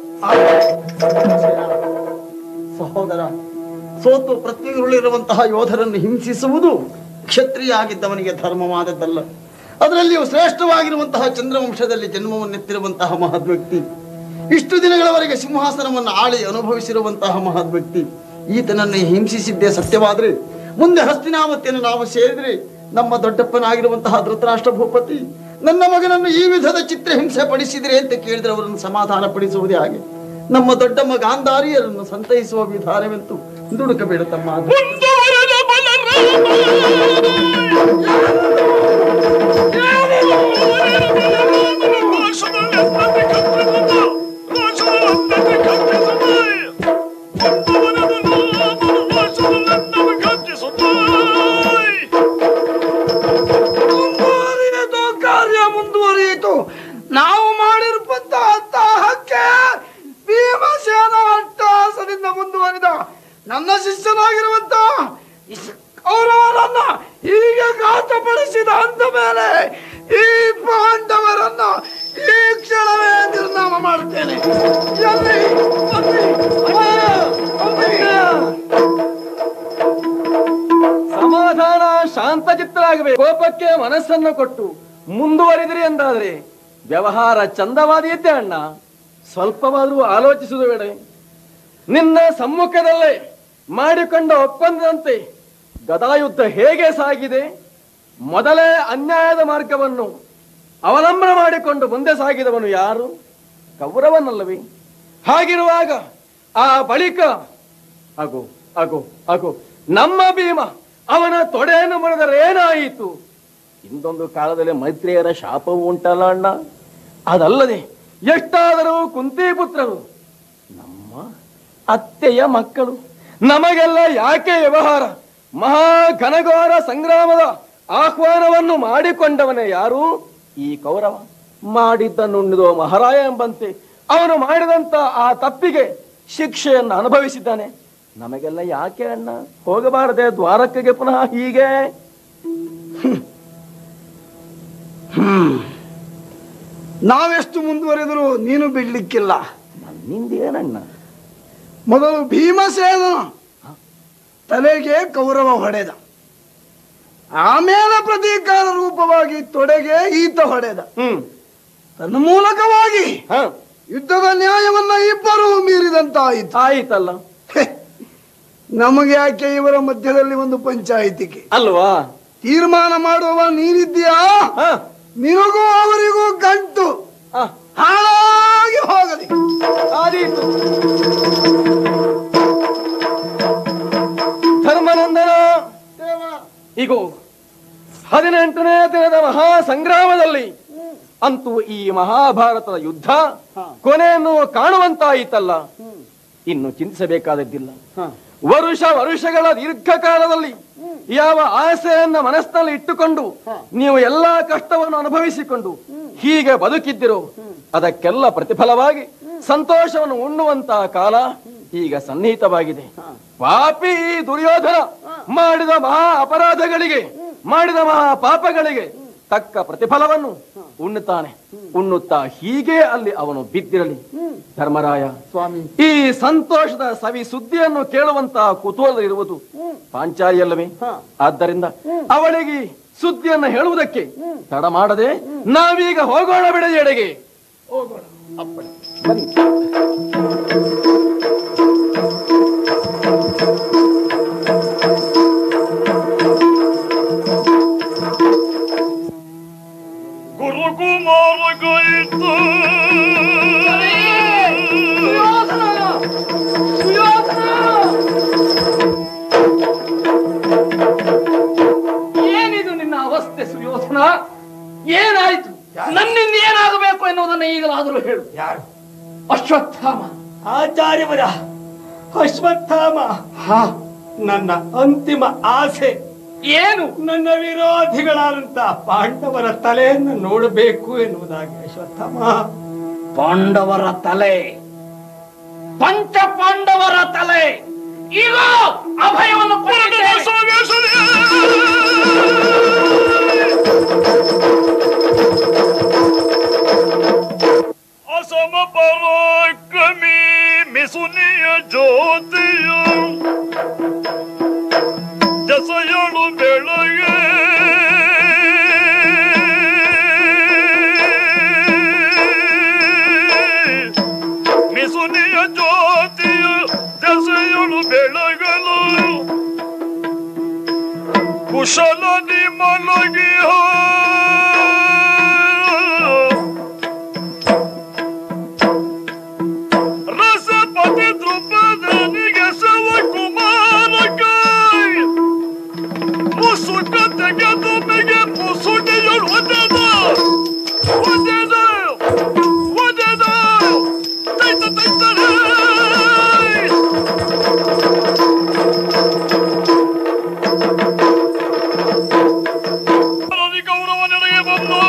C: ಸಹೋದರ ಸೋತು ಪೃಥ್ವಿಗಳಿರುವಂತಹ ಯೋಧರನ್ನು ಹಿಂಸಿಸುವುದು ಕ್ಷತ್ರಿಯ ಆಗಿದ್ದವನಿಗೆ ಧರ್ಮವಾದದ್ದಲ್ಲ ಅದರಲ್ಲಿಯೂ ಶ್ರೇಷ್ಠವಾಗಿರುವಂತಹ ಚಂದ್ರವಂಶದಲ್ಲಿ ಜನ್ಮವನ್ನೆತ್ತಿರುವಂತಹ ಮಹದ್ ವ್ಯಕ್ತಿ ಇಷ್ಟು ದಿನಗಳವರೆಗೆ ಸಿಂಹಾಸನವನ್ನು ಆಳಿ ಅನುಭವಿಸಿರುವಂತಹ ಮಹದ್ ವ್ಯಕ್ತಿ ಈತನನ್ನು ಹಿಂಸಿಸಿದ್ದೇ ಸತ್ಯವಾದ್ರೆ ಮುಂದೆ ಹಸ್ತಿನಾವತಿಯನ್ನು ನಾವು ಸೇರಿದ್ರೆ ನಮ್ಮ ದೊಡ್ಡಪ್ಪನಾಗಿರುವಂತಹ ಧೃತರಾಷ್ಟ್ರ ಭೂಪತಿ ನನ್ನ ಮಗನನ್ನು ಈ ವಿಧದ ಚಿತ್ರಹಿಂಸೆ ಪಡಿಸಿದ್ರೆ ಅಂತ ಕೇಳಿದ್ರೆ ಅವರನ್ನು ಸಮಾಧಾನ ಪಡಿಸುವುದೇ ಹಾಗೆ ನಮ್ಮ ದೊಡ್ಡಮ್ಮ ಗಾಂಧಾರಿಯರನ್ನು ಸಂತೈಸುವ ವಿಧಾನವೆಂತೂ ದುಡುಕಬೇಡ ತಮ್ಮ ಅದು.
A: ಮುಂದುವರೆದ
E: ಮುಂದುವರಿಯಿತು ಕಾರ್ಯ ಮುಂದುವರಿಯಿತು ನಾವು ಮಾಡಿರುವಂತ ಅತ್ತಾಹಕ್ಕೆ ಭೀಮಸೇನ ಅಟ್ಟಹಾಸದಿಂದ ಮುಂದುವರಿದ ನನ್ನ ಶಿಷ್ಯನಾಗಿರುವಂತ ಇಸ್- ಕೌರವರನ್ನ ಹೀಗೆ ಘಾತಪಡಿಸಿದ ಅಂದ ಮೇಲೆ ಈ ಪಾಂಡವರನ್ನ ಈ ಕ್ಷಣವೇ ನಿರ್ನಾಮ ಮಾಡುತ್ತೇನೆ ಎಲ್ಲಿ? ಅಲ್ಲಿ, ಅಲ್ಲಿ, ಅಲ್ಲಿ.
D: ಸಮಾಧಾನ ಶಾಂತ ಚಿತ್ತರಾಗಬೇಕು ಕೋಪಕ್ಕೆ ಮನಸ್ಸನ್ನು ಕೊಟ್ಟು ಮುಂದುವರಿದಿರಿ ಎಂದಾದ್ರೆ ವ್ಯವಹಾರ ಚಂದವಾದೀತೆ ಅಣ್ಣ ಸ್ವಲ್ಪವಾದರೂ ಆಲೋಚಿಸುವುದು ಬೇಡ ನಿನ್ನ ಸಮ್ಮುಖದಲ್ಲೇ ಮಾಡಿಕೊಂಡ ಒಪ್ಪಂದದಂತೆ ಗದಾಯುದ್ಧ ಹೇಗೆ ಸಾಗಿದೆ ಮೊದಲೇ ಅನ್ಯಾಯದ ಮಾರ್ಗವನ್ನು ಅವಲಂಬನೆ ಮಾಡಿಕೊಂಡು ಮುಂದೆ ಸಾಗಿದವನು ಯಾರು ಕೌರವನಲ್ಲವೇ ಹಾಗಿರುವಾಗ ಆ ಬಳಿಕ ಅಗೋ ಅಗೋ ಅಗೋ ನಮ್ಮ ಭೀಮ ಅವನ ತೊಡೆಯನ್ನು ಮುರಿದರೆ ಏನಾಯಿತು ಇಂದೊಂದು ಕಾಲದಲ್ಲಿ ಮೈತ್ರಿಯರ ಶಾಪವು ಉಂಟಲ್ಲ ಅಣ್ಣ ಅದಲ್ಲದೆ ಎಷ್ಟಾದರೂ ಕುಂತಿ ಪುತ್ರರು ನಮ್ಮ ಅತ್ತೆಯ ಮಕ್ಕಳು ನಮಗೆಲ್ಲ ಯಾಕೆ ವ್ಯವಹಾರ ಮಹಾ ಘನಘೋರ ಸಂಗ್ರಾಮದ ಆಹ್ವಾನವನ್ನು ಮಾಡಿಕೊಂಡವನೇ ಯಾರು ಈ ಕೌರವ ಮಾಡಿದ್ದನ್ನುಣ್ಣಿದೋ ಮಹಾರಾಯ ಎಂಬಂತೆ ಅವನು ಮಾಡಿದಂತ ಆ ತಪ್ಪಿಗೆ ಶಿಕ್ಷೆಯನ್ನು ಅನುಭವಿಸಿದ್ದಾನೆ ನಮಗೆಲ್ಲ ಯಾಕೆ ಅಣ್ಣ ಹೋಗಬಾರದೆ ದ್ವಾರಕೆಗೆ ಪುನಃ ಹೀಗೆ
E: ನಾವೆಷ್ಟು ಮುಂದುವರೆದರೂ ನೀನು ಬಿಡ್ಲಿಕ್ಕಿಲ್ಲ
D: ನನ್ನಿಂದ ಏನಣ್ಣ
E: ಮೊದಲು ಭೀಮಸೇನ ತಲೆಗೆ ಕೌರವ ಹೊಡೆದ ಆಮೇಲೆ ಪ್ರತೀಕಾರ ರೂಪವಾಗಿ ತೊಡೆಗೆ ಈತ ಹೊಡೆದ
D: ಹ್ಮ್
E: ತನ್ನ ಮೂಲಕವಾಗಿ
D: ಹ
E: ಯುದ್ಧದ ನ್ಯಾಯವನ್ನ ಇಬ್ಬರೂ ಮೀರಿದಂತಾಯಿತು
D: ಆಯ್ತಲ್ಲ
E: ಹೆ, ನಮಗೆ ಯಾಕೆ ಇವರ ಮಧ್ಯದಲ್ಲಿ ಒಂದು ಪಂಚಾಯಿತಿಗೆ
D: ಅಲ್ವಾ
E: ತೀರ್ಮಾನ ಮಾಡುವ ನೀನಿದ್ದೀಯಾ
D: ಹ
E: ನಿನಗೂ ಅವರಿಗೂ ಗಂಟು
D: ಹ.
E: ಹಾಳಾಗಿ ಹೋಗಲಿ
D: ಆದೀತು ಧರ್ಮನಂದನ ಇಗೋ ಹದಿನೆಂಟನೇ ದಿನದ ಮಹಾ ಸಂಗ್ರಾಮದಲ್ಲಿ ಅಂತೂ ಈ ಮಹಾಭಾರತದ ಯುದ್ಧ ಕೊನೆಯನ್ನು ಕಾಣುವಂತಾಯಿತಲ್ಲ ಇನ್ನು ಚಿಂತಿಸಬೇಕಾದದ್ದಿಲ್ಲ ವರುಷ ವರುಷಗಳ ದೀರ್ಘಕಾಲದಲ್ಲಿ ಯಾವ ಆಸೆಯನ್ನ ಮನಸ್ಸಿನಲ್ಲಿ ಇಟ್ಟುಕೊಂಡು ನೀವು ಎಲ್ಲಾ ಕಷ್ಟವನ್ನು ಅನುಭವಿಸಿಕೊಂಡು ಹೀಗೆ ಬದುಕಿದ್ದಿರೋ ಅದಕ್ಕೆಲ್ಲ ಪ್ರತಿಫಲವಾಗಿ ಸಂತೋಷವನ್ನು ಉಣ್ಣುವಂತಹ ಕಾಲ ಈಗ ಸನ್ನಿಹಿತವಾಗಿದೆ ಪಾಪಿ ಈ ದುರ್ಯೋಧನ ಮಾಡಿದ ಮಹಾ ಅಪರಾಧಗಳಿಗೆ ಮಾಡಿದ ಮಹಾ ಪಾಪಗಳಿಗೆ ತಕ್ಕ ಪ್ರತಿಫಲವನ್ನು ಉಣ್ಣುತ್ತಾನೆ ಉಣ್ಣುತ್ತಾ ಹೀಗೆ ಅಲ್ಲಿ ಅವನು ಬಿದ್ದಿರಲಿ ಧರ್ಮರಾಯ
C: ಸ್ವಾಮಿ
D: ಈ ಸಂತೋಷದ ಸವಿ ಸುದ್ದಿಯನ್ನು ಕೇಳುವಂತಹ ಕುತೂಹಲ ಇರುವುದು ಪಾಂಚಾಲಿಯಲ್ಲವೇ ಆದ್ದರಿಂದ ಅವಳಿಗೆ ಸುದ್ದಿಯನ್ನು ಹೇಳುವುದಕ್ಕೆ ತಡ ಮಾಡದೆ ನಾವೀಗ ಹೋಗೋಣ ಬಿಡದಿ ಎಡೆಗೆ
A: ಗುರುಕುಮಾರ ಗೈತು
F: ಏನಿದು ನಿನ್ನ ಅವಸ್ಥೆ ಸುಯೋಧನ ಏನಾಯ್ತು ನನ್ನಿಂದ ಏನಾಗಬೇಕು ಎನ್ನುವುದನ್ನು ಈಗಲಾದರೂ ಹೇಳು
B: ಯಾರು
F: ಅಶ್ವತ್ಥಾಮ
B: ಆಚಾರ್ಯವರ ಅಶ್ವತ್ಥಾಮ ನನ್ನ ಅಂತಿಮ ಆಸೆ
F: ಏನು
B: ನನ್ನ ವಿರೋಧಿಗಳಾದಂತ ಪಾಂಡವರ ತಲೆಯನ್ನು ನೋಡಬೇಕು ಎನ್ನುವುದಾಗಿ ಅಶ್ವತ್ಥಾಮ
F: ಪಾಂಡವರ ತಲೆ ಪಂಚ ಪಾಂಡವರ ತಲೆ ಈಗ ಅಭಯವನ್ನು ಕೊಟ್ಟಿದ್ದೇನೆ.
A: ಅಸಮ ಪರಾಕ್ರಮಿ ಮಿಸುನಿಯ ಜ್ಯೋತಿಯು ದಸಯಳು ಬೆಳಗ್ಗೆ ಮಿಸುನಿಯ ಜ್ಯೋತಿಯು ದಸೆಯಳು ಬೆಳಗಲು ಕುಶಲ ನಿಮಲಗಿ ರಸಪತಿ ದ್ರುಪದನಿಗೆ ಸವ ಕುಮಾರಕಾಯ ಮುಸುಕ ತೆಗೆದು ಮೆಗೆ ಮುಸುಡಿಯಳು ಒದೆದ ಒದೆದ ಒದೆದ ತೈತ ತೈತರೇ ಗೌರವ ನನಗೆ ಬಂದು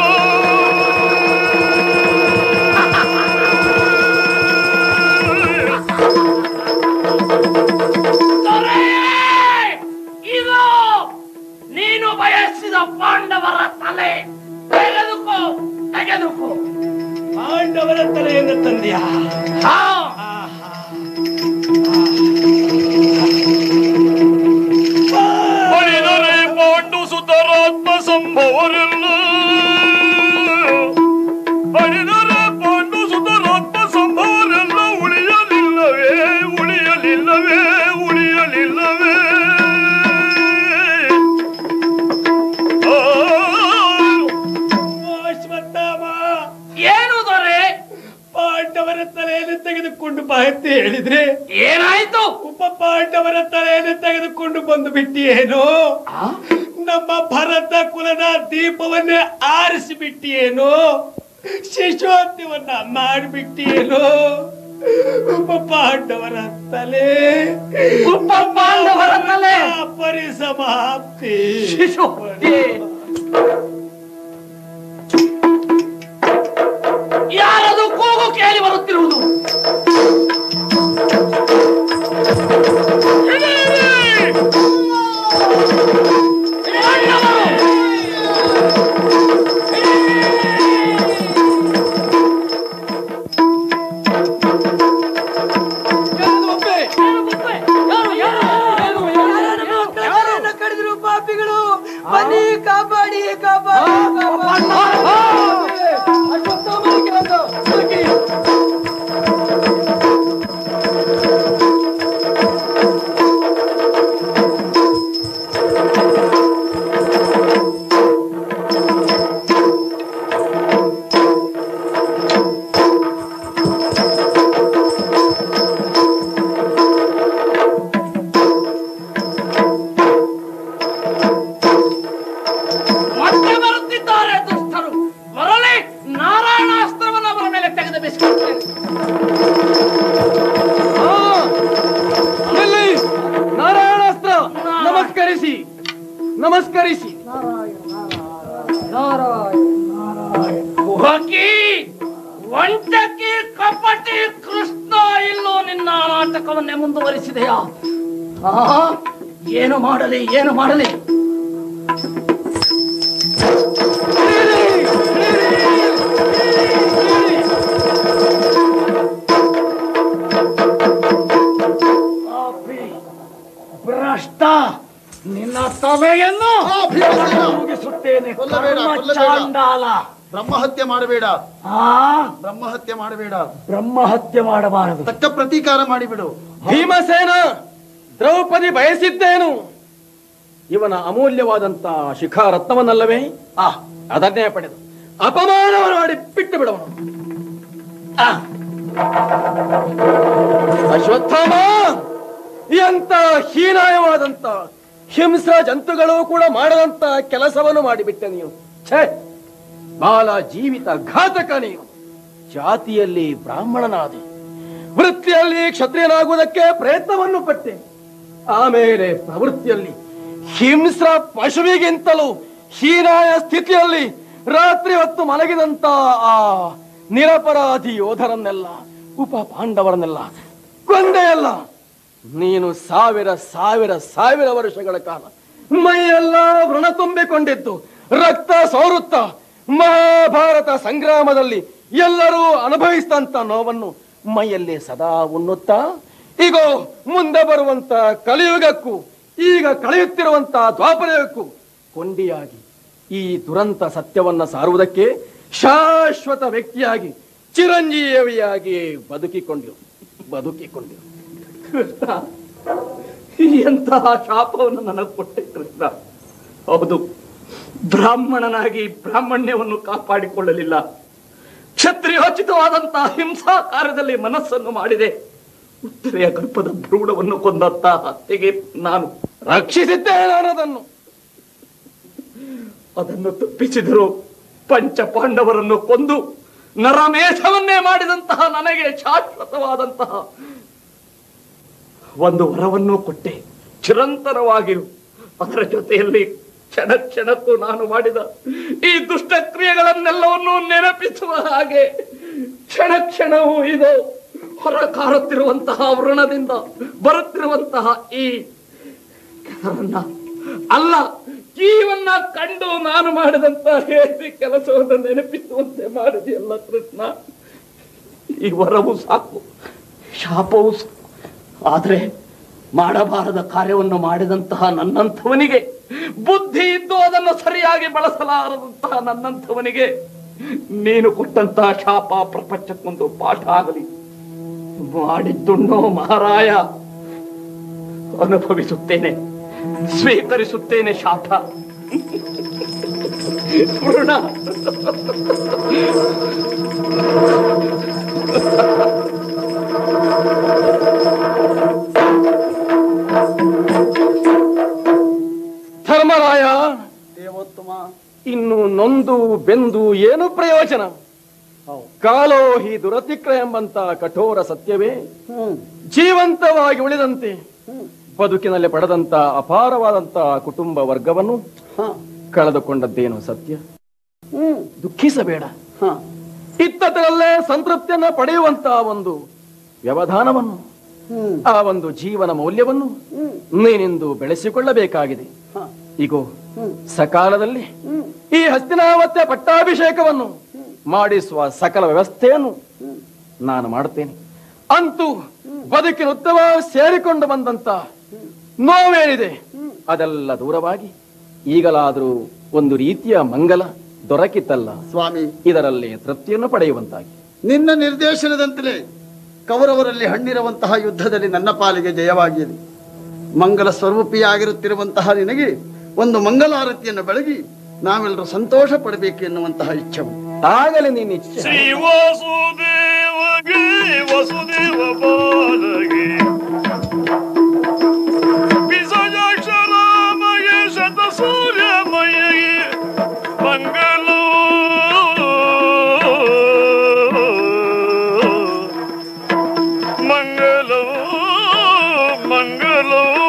F: ದೊರೆ! ಇದು ನೀನು ಬಯಸಿದ ಪಾಂಡವರ ತಲೆ ತೆಗೆದುಕೋ ತೆಗೆದುಕೋ
B: ಪಾಂಡವರ ತಲೆಯನ್ನು ತಂದೆಯಾ
F: ಹಾ
A: ಬಳಿದರೆ ಪಾಂಡು ಸುತರಾತ್ಮ ಸಂಭವರಿಲ್ಲ ಬಳಿದರೆ ಪಾಂಡು ಸುತರಾತ್ಮ ಸಂಭವರೆಲ್ಲ ಉಳಿಯಲಿಲ್ಲವೇ ಉಳಿಯಲಿಲ್ಲವೇ ಉಳಿಯಲಿಲ್ಲವೇ ಆ,
B: ಅಶ್ವತ್ಥಾಮ
F: ಏನು ದೊರೆ
B: ಪಾಂಡವರ ತಲೆಯನ್ನು ತೆಗೆದುಕೊಂಡು ಬಾ ಅಂತ ಹೇಳಿದ್ರೆ
F: ಏನಾಯ್ತು
B: ಉಪ ಪಾಂಡವರ ತಲೆಯನ್ನು ತೆಗೆದುಕೊಂಡು ಬಂದು ಬಿಟ್ಟಿಯೇನು ನಮ್ಮ ಭರತ ಕುಲದ ದೀಪವನ್ನೇ ಆರಿಸಿ ಬಿಟ್ಟಿಯೇನು ಶಿಶೋತ್ಯವನ್ನ ಮಾಡಿಬಿಟ್ಟಿಯೇನು ಉಪ ಪಾಂಡವರ ತಲೆ
F: ಉಪ ಪಾಂಡವರ ತಲೆ?
B: ಪರಿಸಮಾಪ್ತಿ
F: ಶಿಶು ಏ. ಯಾರದು ಕೂಗು ಕೇಳಿ ಬರುತ್ತಿರುವುದು ಪಾಂಡವರು! ಯಾರು ಗುಪ್ಪೆ? ಯಾರು, ಯಾರು? ಯಾರು, ಯಾರು? ಕುಹಕಿ ವಂಚಕಿ ಕಪಟಿ ಕೃಷ್ಣ ಇಲ್ಲೋ ನಿನ್ನ ನಾಟಕವನ್ನೇ ಮುಂದುವರಿಸಿದೆಯಾ ಆ ಏನು ಮಾಡಲಿ ಏನು ಮಾಡಲಿ ಪಾಪಿ, ಭ್ರಷ್ಟ ನಿನ್ನ ತಲೆಯನ್ನು
C: ಆ, ಭೀಮಸೇನ!
F: ಮುಗಿಸುತ್ತೇನೆ
C: ಕೊಲ್ಲಬೇಡ,
F: ಕರ್ಮ
C: ಕೊಲ್ಲಬೇಡ.
F: ಚಾಂಡಾಲ
C: ಬ್ರಹ್ಮಹತ್ಯೆ ಮಾಡಬೇಡ
F: ಆ
C: ಬ್ರಹ್ಮಹತ್ಯೆ ಮಾಡಬೇಡ
F: ಬ್ರಹ್ಮ ಹತ್ಯೆ ಮಾಡಬಾರದು
C: ತಕ್ಕ ಪ್ರತೀಕಾರ ಮಾಡಿಬಿಡು
D: ಭೀಮಸೇನ ದ್ರೌಪದಿ ಬಯಸಿದ್ದೇನು ಇವನ ಅಮೂಲ್ಯವಾದಂತ ಶಿಖಾರತ್ನವನ್ನಲ್ಲವೇ ಆ ಅದನ್ನೇ ಪಡೆದು ಅಪಮಾನವನ್ನು ಮಾಡಿ ಬಿಟ್ಟು ಬಿಡವನು ಆ. ಅಶ್ವತ್ಥಾಮ ಎಂತ ಹೀನಾಯವಾದಂತ ಹಿಂಸ ಜಂತುಗಳು ಕೂಡ ಮಾಡದಂತ ಕೆಲಸವನ್ನು ಮಾಡಿಬಿಟ್ಟೆ ನೀವು ಛೇ ಬಾಲ ಜೀವಿತ ಘಾತಕ ನೀನು ಜಾತಿಯಲ್ಲಿ ಬ್ರಾಹ್ಮಣನಾದೆ ವೃತ್ತಿಯಲ್ಲಿ ಕ್ಷತ್ರಿಯನಾಗುವುದಕ್ಕೆ ಪ್ರಯತ್ನವನ್ನು ಪಟ್ಟೆ ಆಮೇಲೆ ಪ್ರವೃತ್ತಿಯಲ್ಲಿ ಹಿಂಸ್ರ ಪಶುವಿಗಿಂತಲೂ ಹೀನಾಯ ಸ್ಥಿತಿಯಲ್ಲಿ ರಾತ್ರಿ ಹೊತ್ತು ಮಲಗಿದಂತ ಆ ನಿರಪರಾಧಿ ಯೋಧರನ್ನೆಲ್ಲ ಉಪ ಪಾಂಡವರನ್ನೆಲ್ಲ ಕೊಂದೆಯಲ್ಲ ನೀನು ಸಾವಿರ ಸಾವಿರ ಸಾವಿರ ವರ್ಷಗಳ ಕಾಲ ಮೈಯೆಲ್ಲ ವೃಣ ತುಂಬಿಕೊಂಡಿದ್ದು ರಕ್ತ ಸೋರುತ್ತ ಮಹಾಭಾರತ ಸಂಗ್ರಾಮದಲ್ಲಿ ಎಲ್ಲರೂ ಅನುಭವಿಸಿದಂತ ನೋವನ್ನು ಮೈಯಲ್ಲಿ ಸದಾ ಉಣ್ಣುತ್ತಾ ಈಗ ಮುಂದೆ ಬರುವಂತ ಕಲಿಯುಗಕ್ಕೂ ಈಗ ಕಳೆಯುತ್ತಿರುವಂತ ದ್ವಾಪರಯುಗಕ್ಕೂ ಕೊಂಡಿಯಾಗಿ ಈ ದುರಂತ ಸತ್ಯವನ್ನ ಸಾರುವುದಕ್ಕೆ ಶಾಶ್ವತ ವ್ಯಕ್ತಿಯಾಗಿ ಚಿರಂಜೀವಿಯಾಗಿ ಬದುಕಿಕೊಂಡಿರು ಬದುಕಿಕೊಂಡಿರು
F: ಕೃಷ್ಣ ಎಂತಹ ಶಾಪವನ್ನು ನನಗೆ ಕೊಟ್ಟೆ ಕೃಷ್ಣ ಹೌದು ಬ್ರಾಹ್ಮಣನಾಗಿ ಬ್ರಾಹ್ಮಣ್ಯವನ್ನು ಕಾಪಾಡಿಕೊಳ್ಳಲಿಲ್ಲ ಕ್ಷತ್ರಿಯೋಚಿತವಾದಂತಹ ಹಿಂಸಾ ಕಾರ್ಯದಲ್ಲಿ ಮನಸ್ಸನ್ನು ಮಾಡಿದೆ ಉತ್ತರೆಯ ಗರ್ಭದ ಭ್ರೂಣವನ್ನು ಕೊಂದಂತ ಹತ್ಯೆಗೆ ನಾನು
D: ರಕ್ಷಿಸಿದ್ದೆ ನಾನು ಅದನ್ನು
F: ಅದನ್ನು ತಪ್ಪಿಸಿದರು ಪಂಚ ಪಾಂಡವರನ್ನು ಕೊಂದು ನರಮೇಧವನ್ನೇ ಮಾಡಿದಂತಹ ನನಗೆ ಶಾಶ್ವತವಾದಂತಹ ಒಂದು ವರವನ್ನು ಕೊಟ್ಟೆ ಚಿರಂತರವಾಗಿರು ಅದರ ಜೊತೆಯಲ್ಲಿ ಕ್ಷಣ ಕ್ಷಣಕ್ಕೂ ನಾನು ಮಾಡಿದ ಈ ದುಷ್ಟ ಕ್ರಿಯೆಗಳನ್ನೆಲ್ಲವನ್ನು ನೆನಪಿಸುವ ಹಾಗೆ ಕ್ಷಣ ಕ್ಷಣವೂ ಇದು ಹೊರಕಾರುತ್ತಿರುವಂತಹ ವೃಣದಿಂದ ಬರುತ್ತಿರುವಂತಹ ಈ ಕೆಸರನ್ನ ಅಲ್ಲ ಜೀವನ್ನ ಕಂಡು ನಾನು ಮಾಡಿದಂತ ಹೇಸಿ ಕೆಲಸವನ್ನು ನೆನಪಿಸುವಂತೆ ಮಾಡಿದೆಯಲ್ಲ ಕೃಷ್ಣ ಈ ವರವು ಸಾಕು ಶಾಪವು ಸಾಕು ಆದ್ರೆ ಮಾಡಬಾರದ ಕಾರ್ಯವನ್ನು ಮಾಡಿದಂತಹ ನನ್ನಂಥವನಿಗೆ ಬುದ್ಧಿ ಇದ್ದು ಅದನ್ನು ಸರಿಯಾಗಿ ಬಳಸಲಾರದಂತಹ ನನ್ನಂಥವನಿಗೆ ನೀನು ಕೊಟ್ಟಂತಹ ಶಾಪ ಪ್ರಪಂಚಕ್ಕೊಂದು ಪಾಠ ಆಗಲಿ ಮಾಡಿದ್ದುಣ್ಣೋ ಮಹಾರಾಯ ಅನುಭವಿಸುತ್ತೇನೆ ಸ್ವೀಕರಿಸುತ್ತೇನೆ ಶಾಪ ಪೂರ್ಣ
D: ಧರ್ಮರಾಯ
C: ದೇವೋತ್ತಮ
D: ಇನ್ನು ನೊಂದು ಬೆಂದು ಏನು ಪ್ರಯೋಜನ ಕಾಲೋ ಹಿ ದುರತಿಕ್ರ ಎಂಬಂತ ಕಠೋರ ಸತ್ಯವೇ ಜೀವಂತವಾಗಿ ಉಳಿದಂತೆ ಬದುಕಿನಲ್ಲಿ ಪಡೆದಂತ ಅಪಾರವಾದಂತ ಕುಟುಂಬ ವರ್ಗವನ್ನು
C: ಹ
D: ಕಳೆದುಕೊಂಡದ್ದೇನು ಸತ್ಯ
C: ಹ್ಮ್
D: ದುಃಖಿಸಬೇಡ
C: ಹ
D: ಇತ್ತದರಲ್ಲೇ ಸಂತೃಪ್ತಿಯನ್ನ ಪಡೆಯುವಂತ ಒಂದು ವ್ಯವಧಾನವನ್ನು
C: ಹ್ಮ್
D: ಆ ಒಂದು ಜೀವನ ಮೌಲ್ಯವನ್ನು ನೀನಿಂದು ಬೆಳೆಸಿಕೊಳ್ಳಬೇಕಾಗಿದೆ
C: ಹ
D: ಈಗೋ ಸಕಾಲದಲ್ಲಿ ಈ ಹಸ್ತಿನಾವತ್ಯ ಪಟ್ಟಾಭಿಷೇಕವನ್ನು ಮಾಡಿಸುವ ಸಕಲ ವ್ಯವಸ್ಥೆಯನ್ನು ನಾನು ಮಾಡುತ್ತೇನೆ ಅಂತೂ ಬದುಕಿನ ಉತ್ತಮ ಸೇರಿಕೊಂಡು ಬಂದಂತ ನೋವೇನಿದೆ ಅದೆಲ್ಲ ದೂರವಾಗಿ ಈಗಲಾದರೂ ಒಂದು ರೀತಿಯ ಮಂಗಲ ದೊರಕಿತಲ್ಲ
C: ಸ್ವಾಮಿ
D: ಇದರಲ್ಲಿ ತೃಪ್ತಿಯನ್ನು ಪಡೆಯುವಂತಾಗಿ
C: ನಿನ್ನ ನಿರ್ದೇಶನದಂತೆಯೇ ಕೌರವರಲ್ಲಿ ಹಣ್ಣಿರುವಂತಹ ಯುದ್ಧದಲ್ಲಿ ನನ್ನ ಪಾಲಿಗೆ ಜಯವಾಗಿದೆ ಮಂಗಲ ಸ್ವರೂಪಿಯಾಗಿರುತ್ತಿರುವಂತಹ ನಿನಗೆ ಒಂದು ಮಂಗಲಾರತಿಯನ್ನು ಬೆಳಗಿ ನಾವೆಲ್ಲರೂ ಸಂತೋಷ ಪಡಬೇಕು ಎನ್ನುವಂತಹ ಇಚ್ಛವು
D: ಆಗಲೇ ನೀನು ಇಚ್ಛೆ
A: ಶ್ರೀ ವಾಸುದೇವಗೆ ವಸುದೇವ ಬಾಲಗೆ ಬಿಸಜಾಕ್ಷರಾಮಗೆ ಶತ ಸೂರ್ಯಮಯಗೆ ಮಂಗಲೋ ಮಂಗಲೋ ಮಂಗಲೋ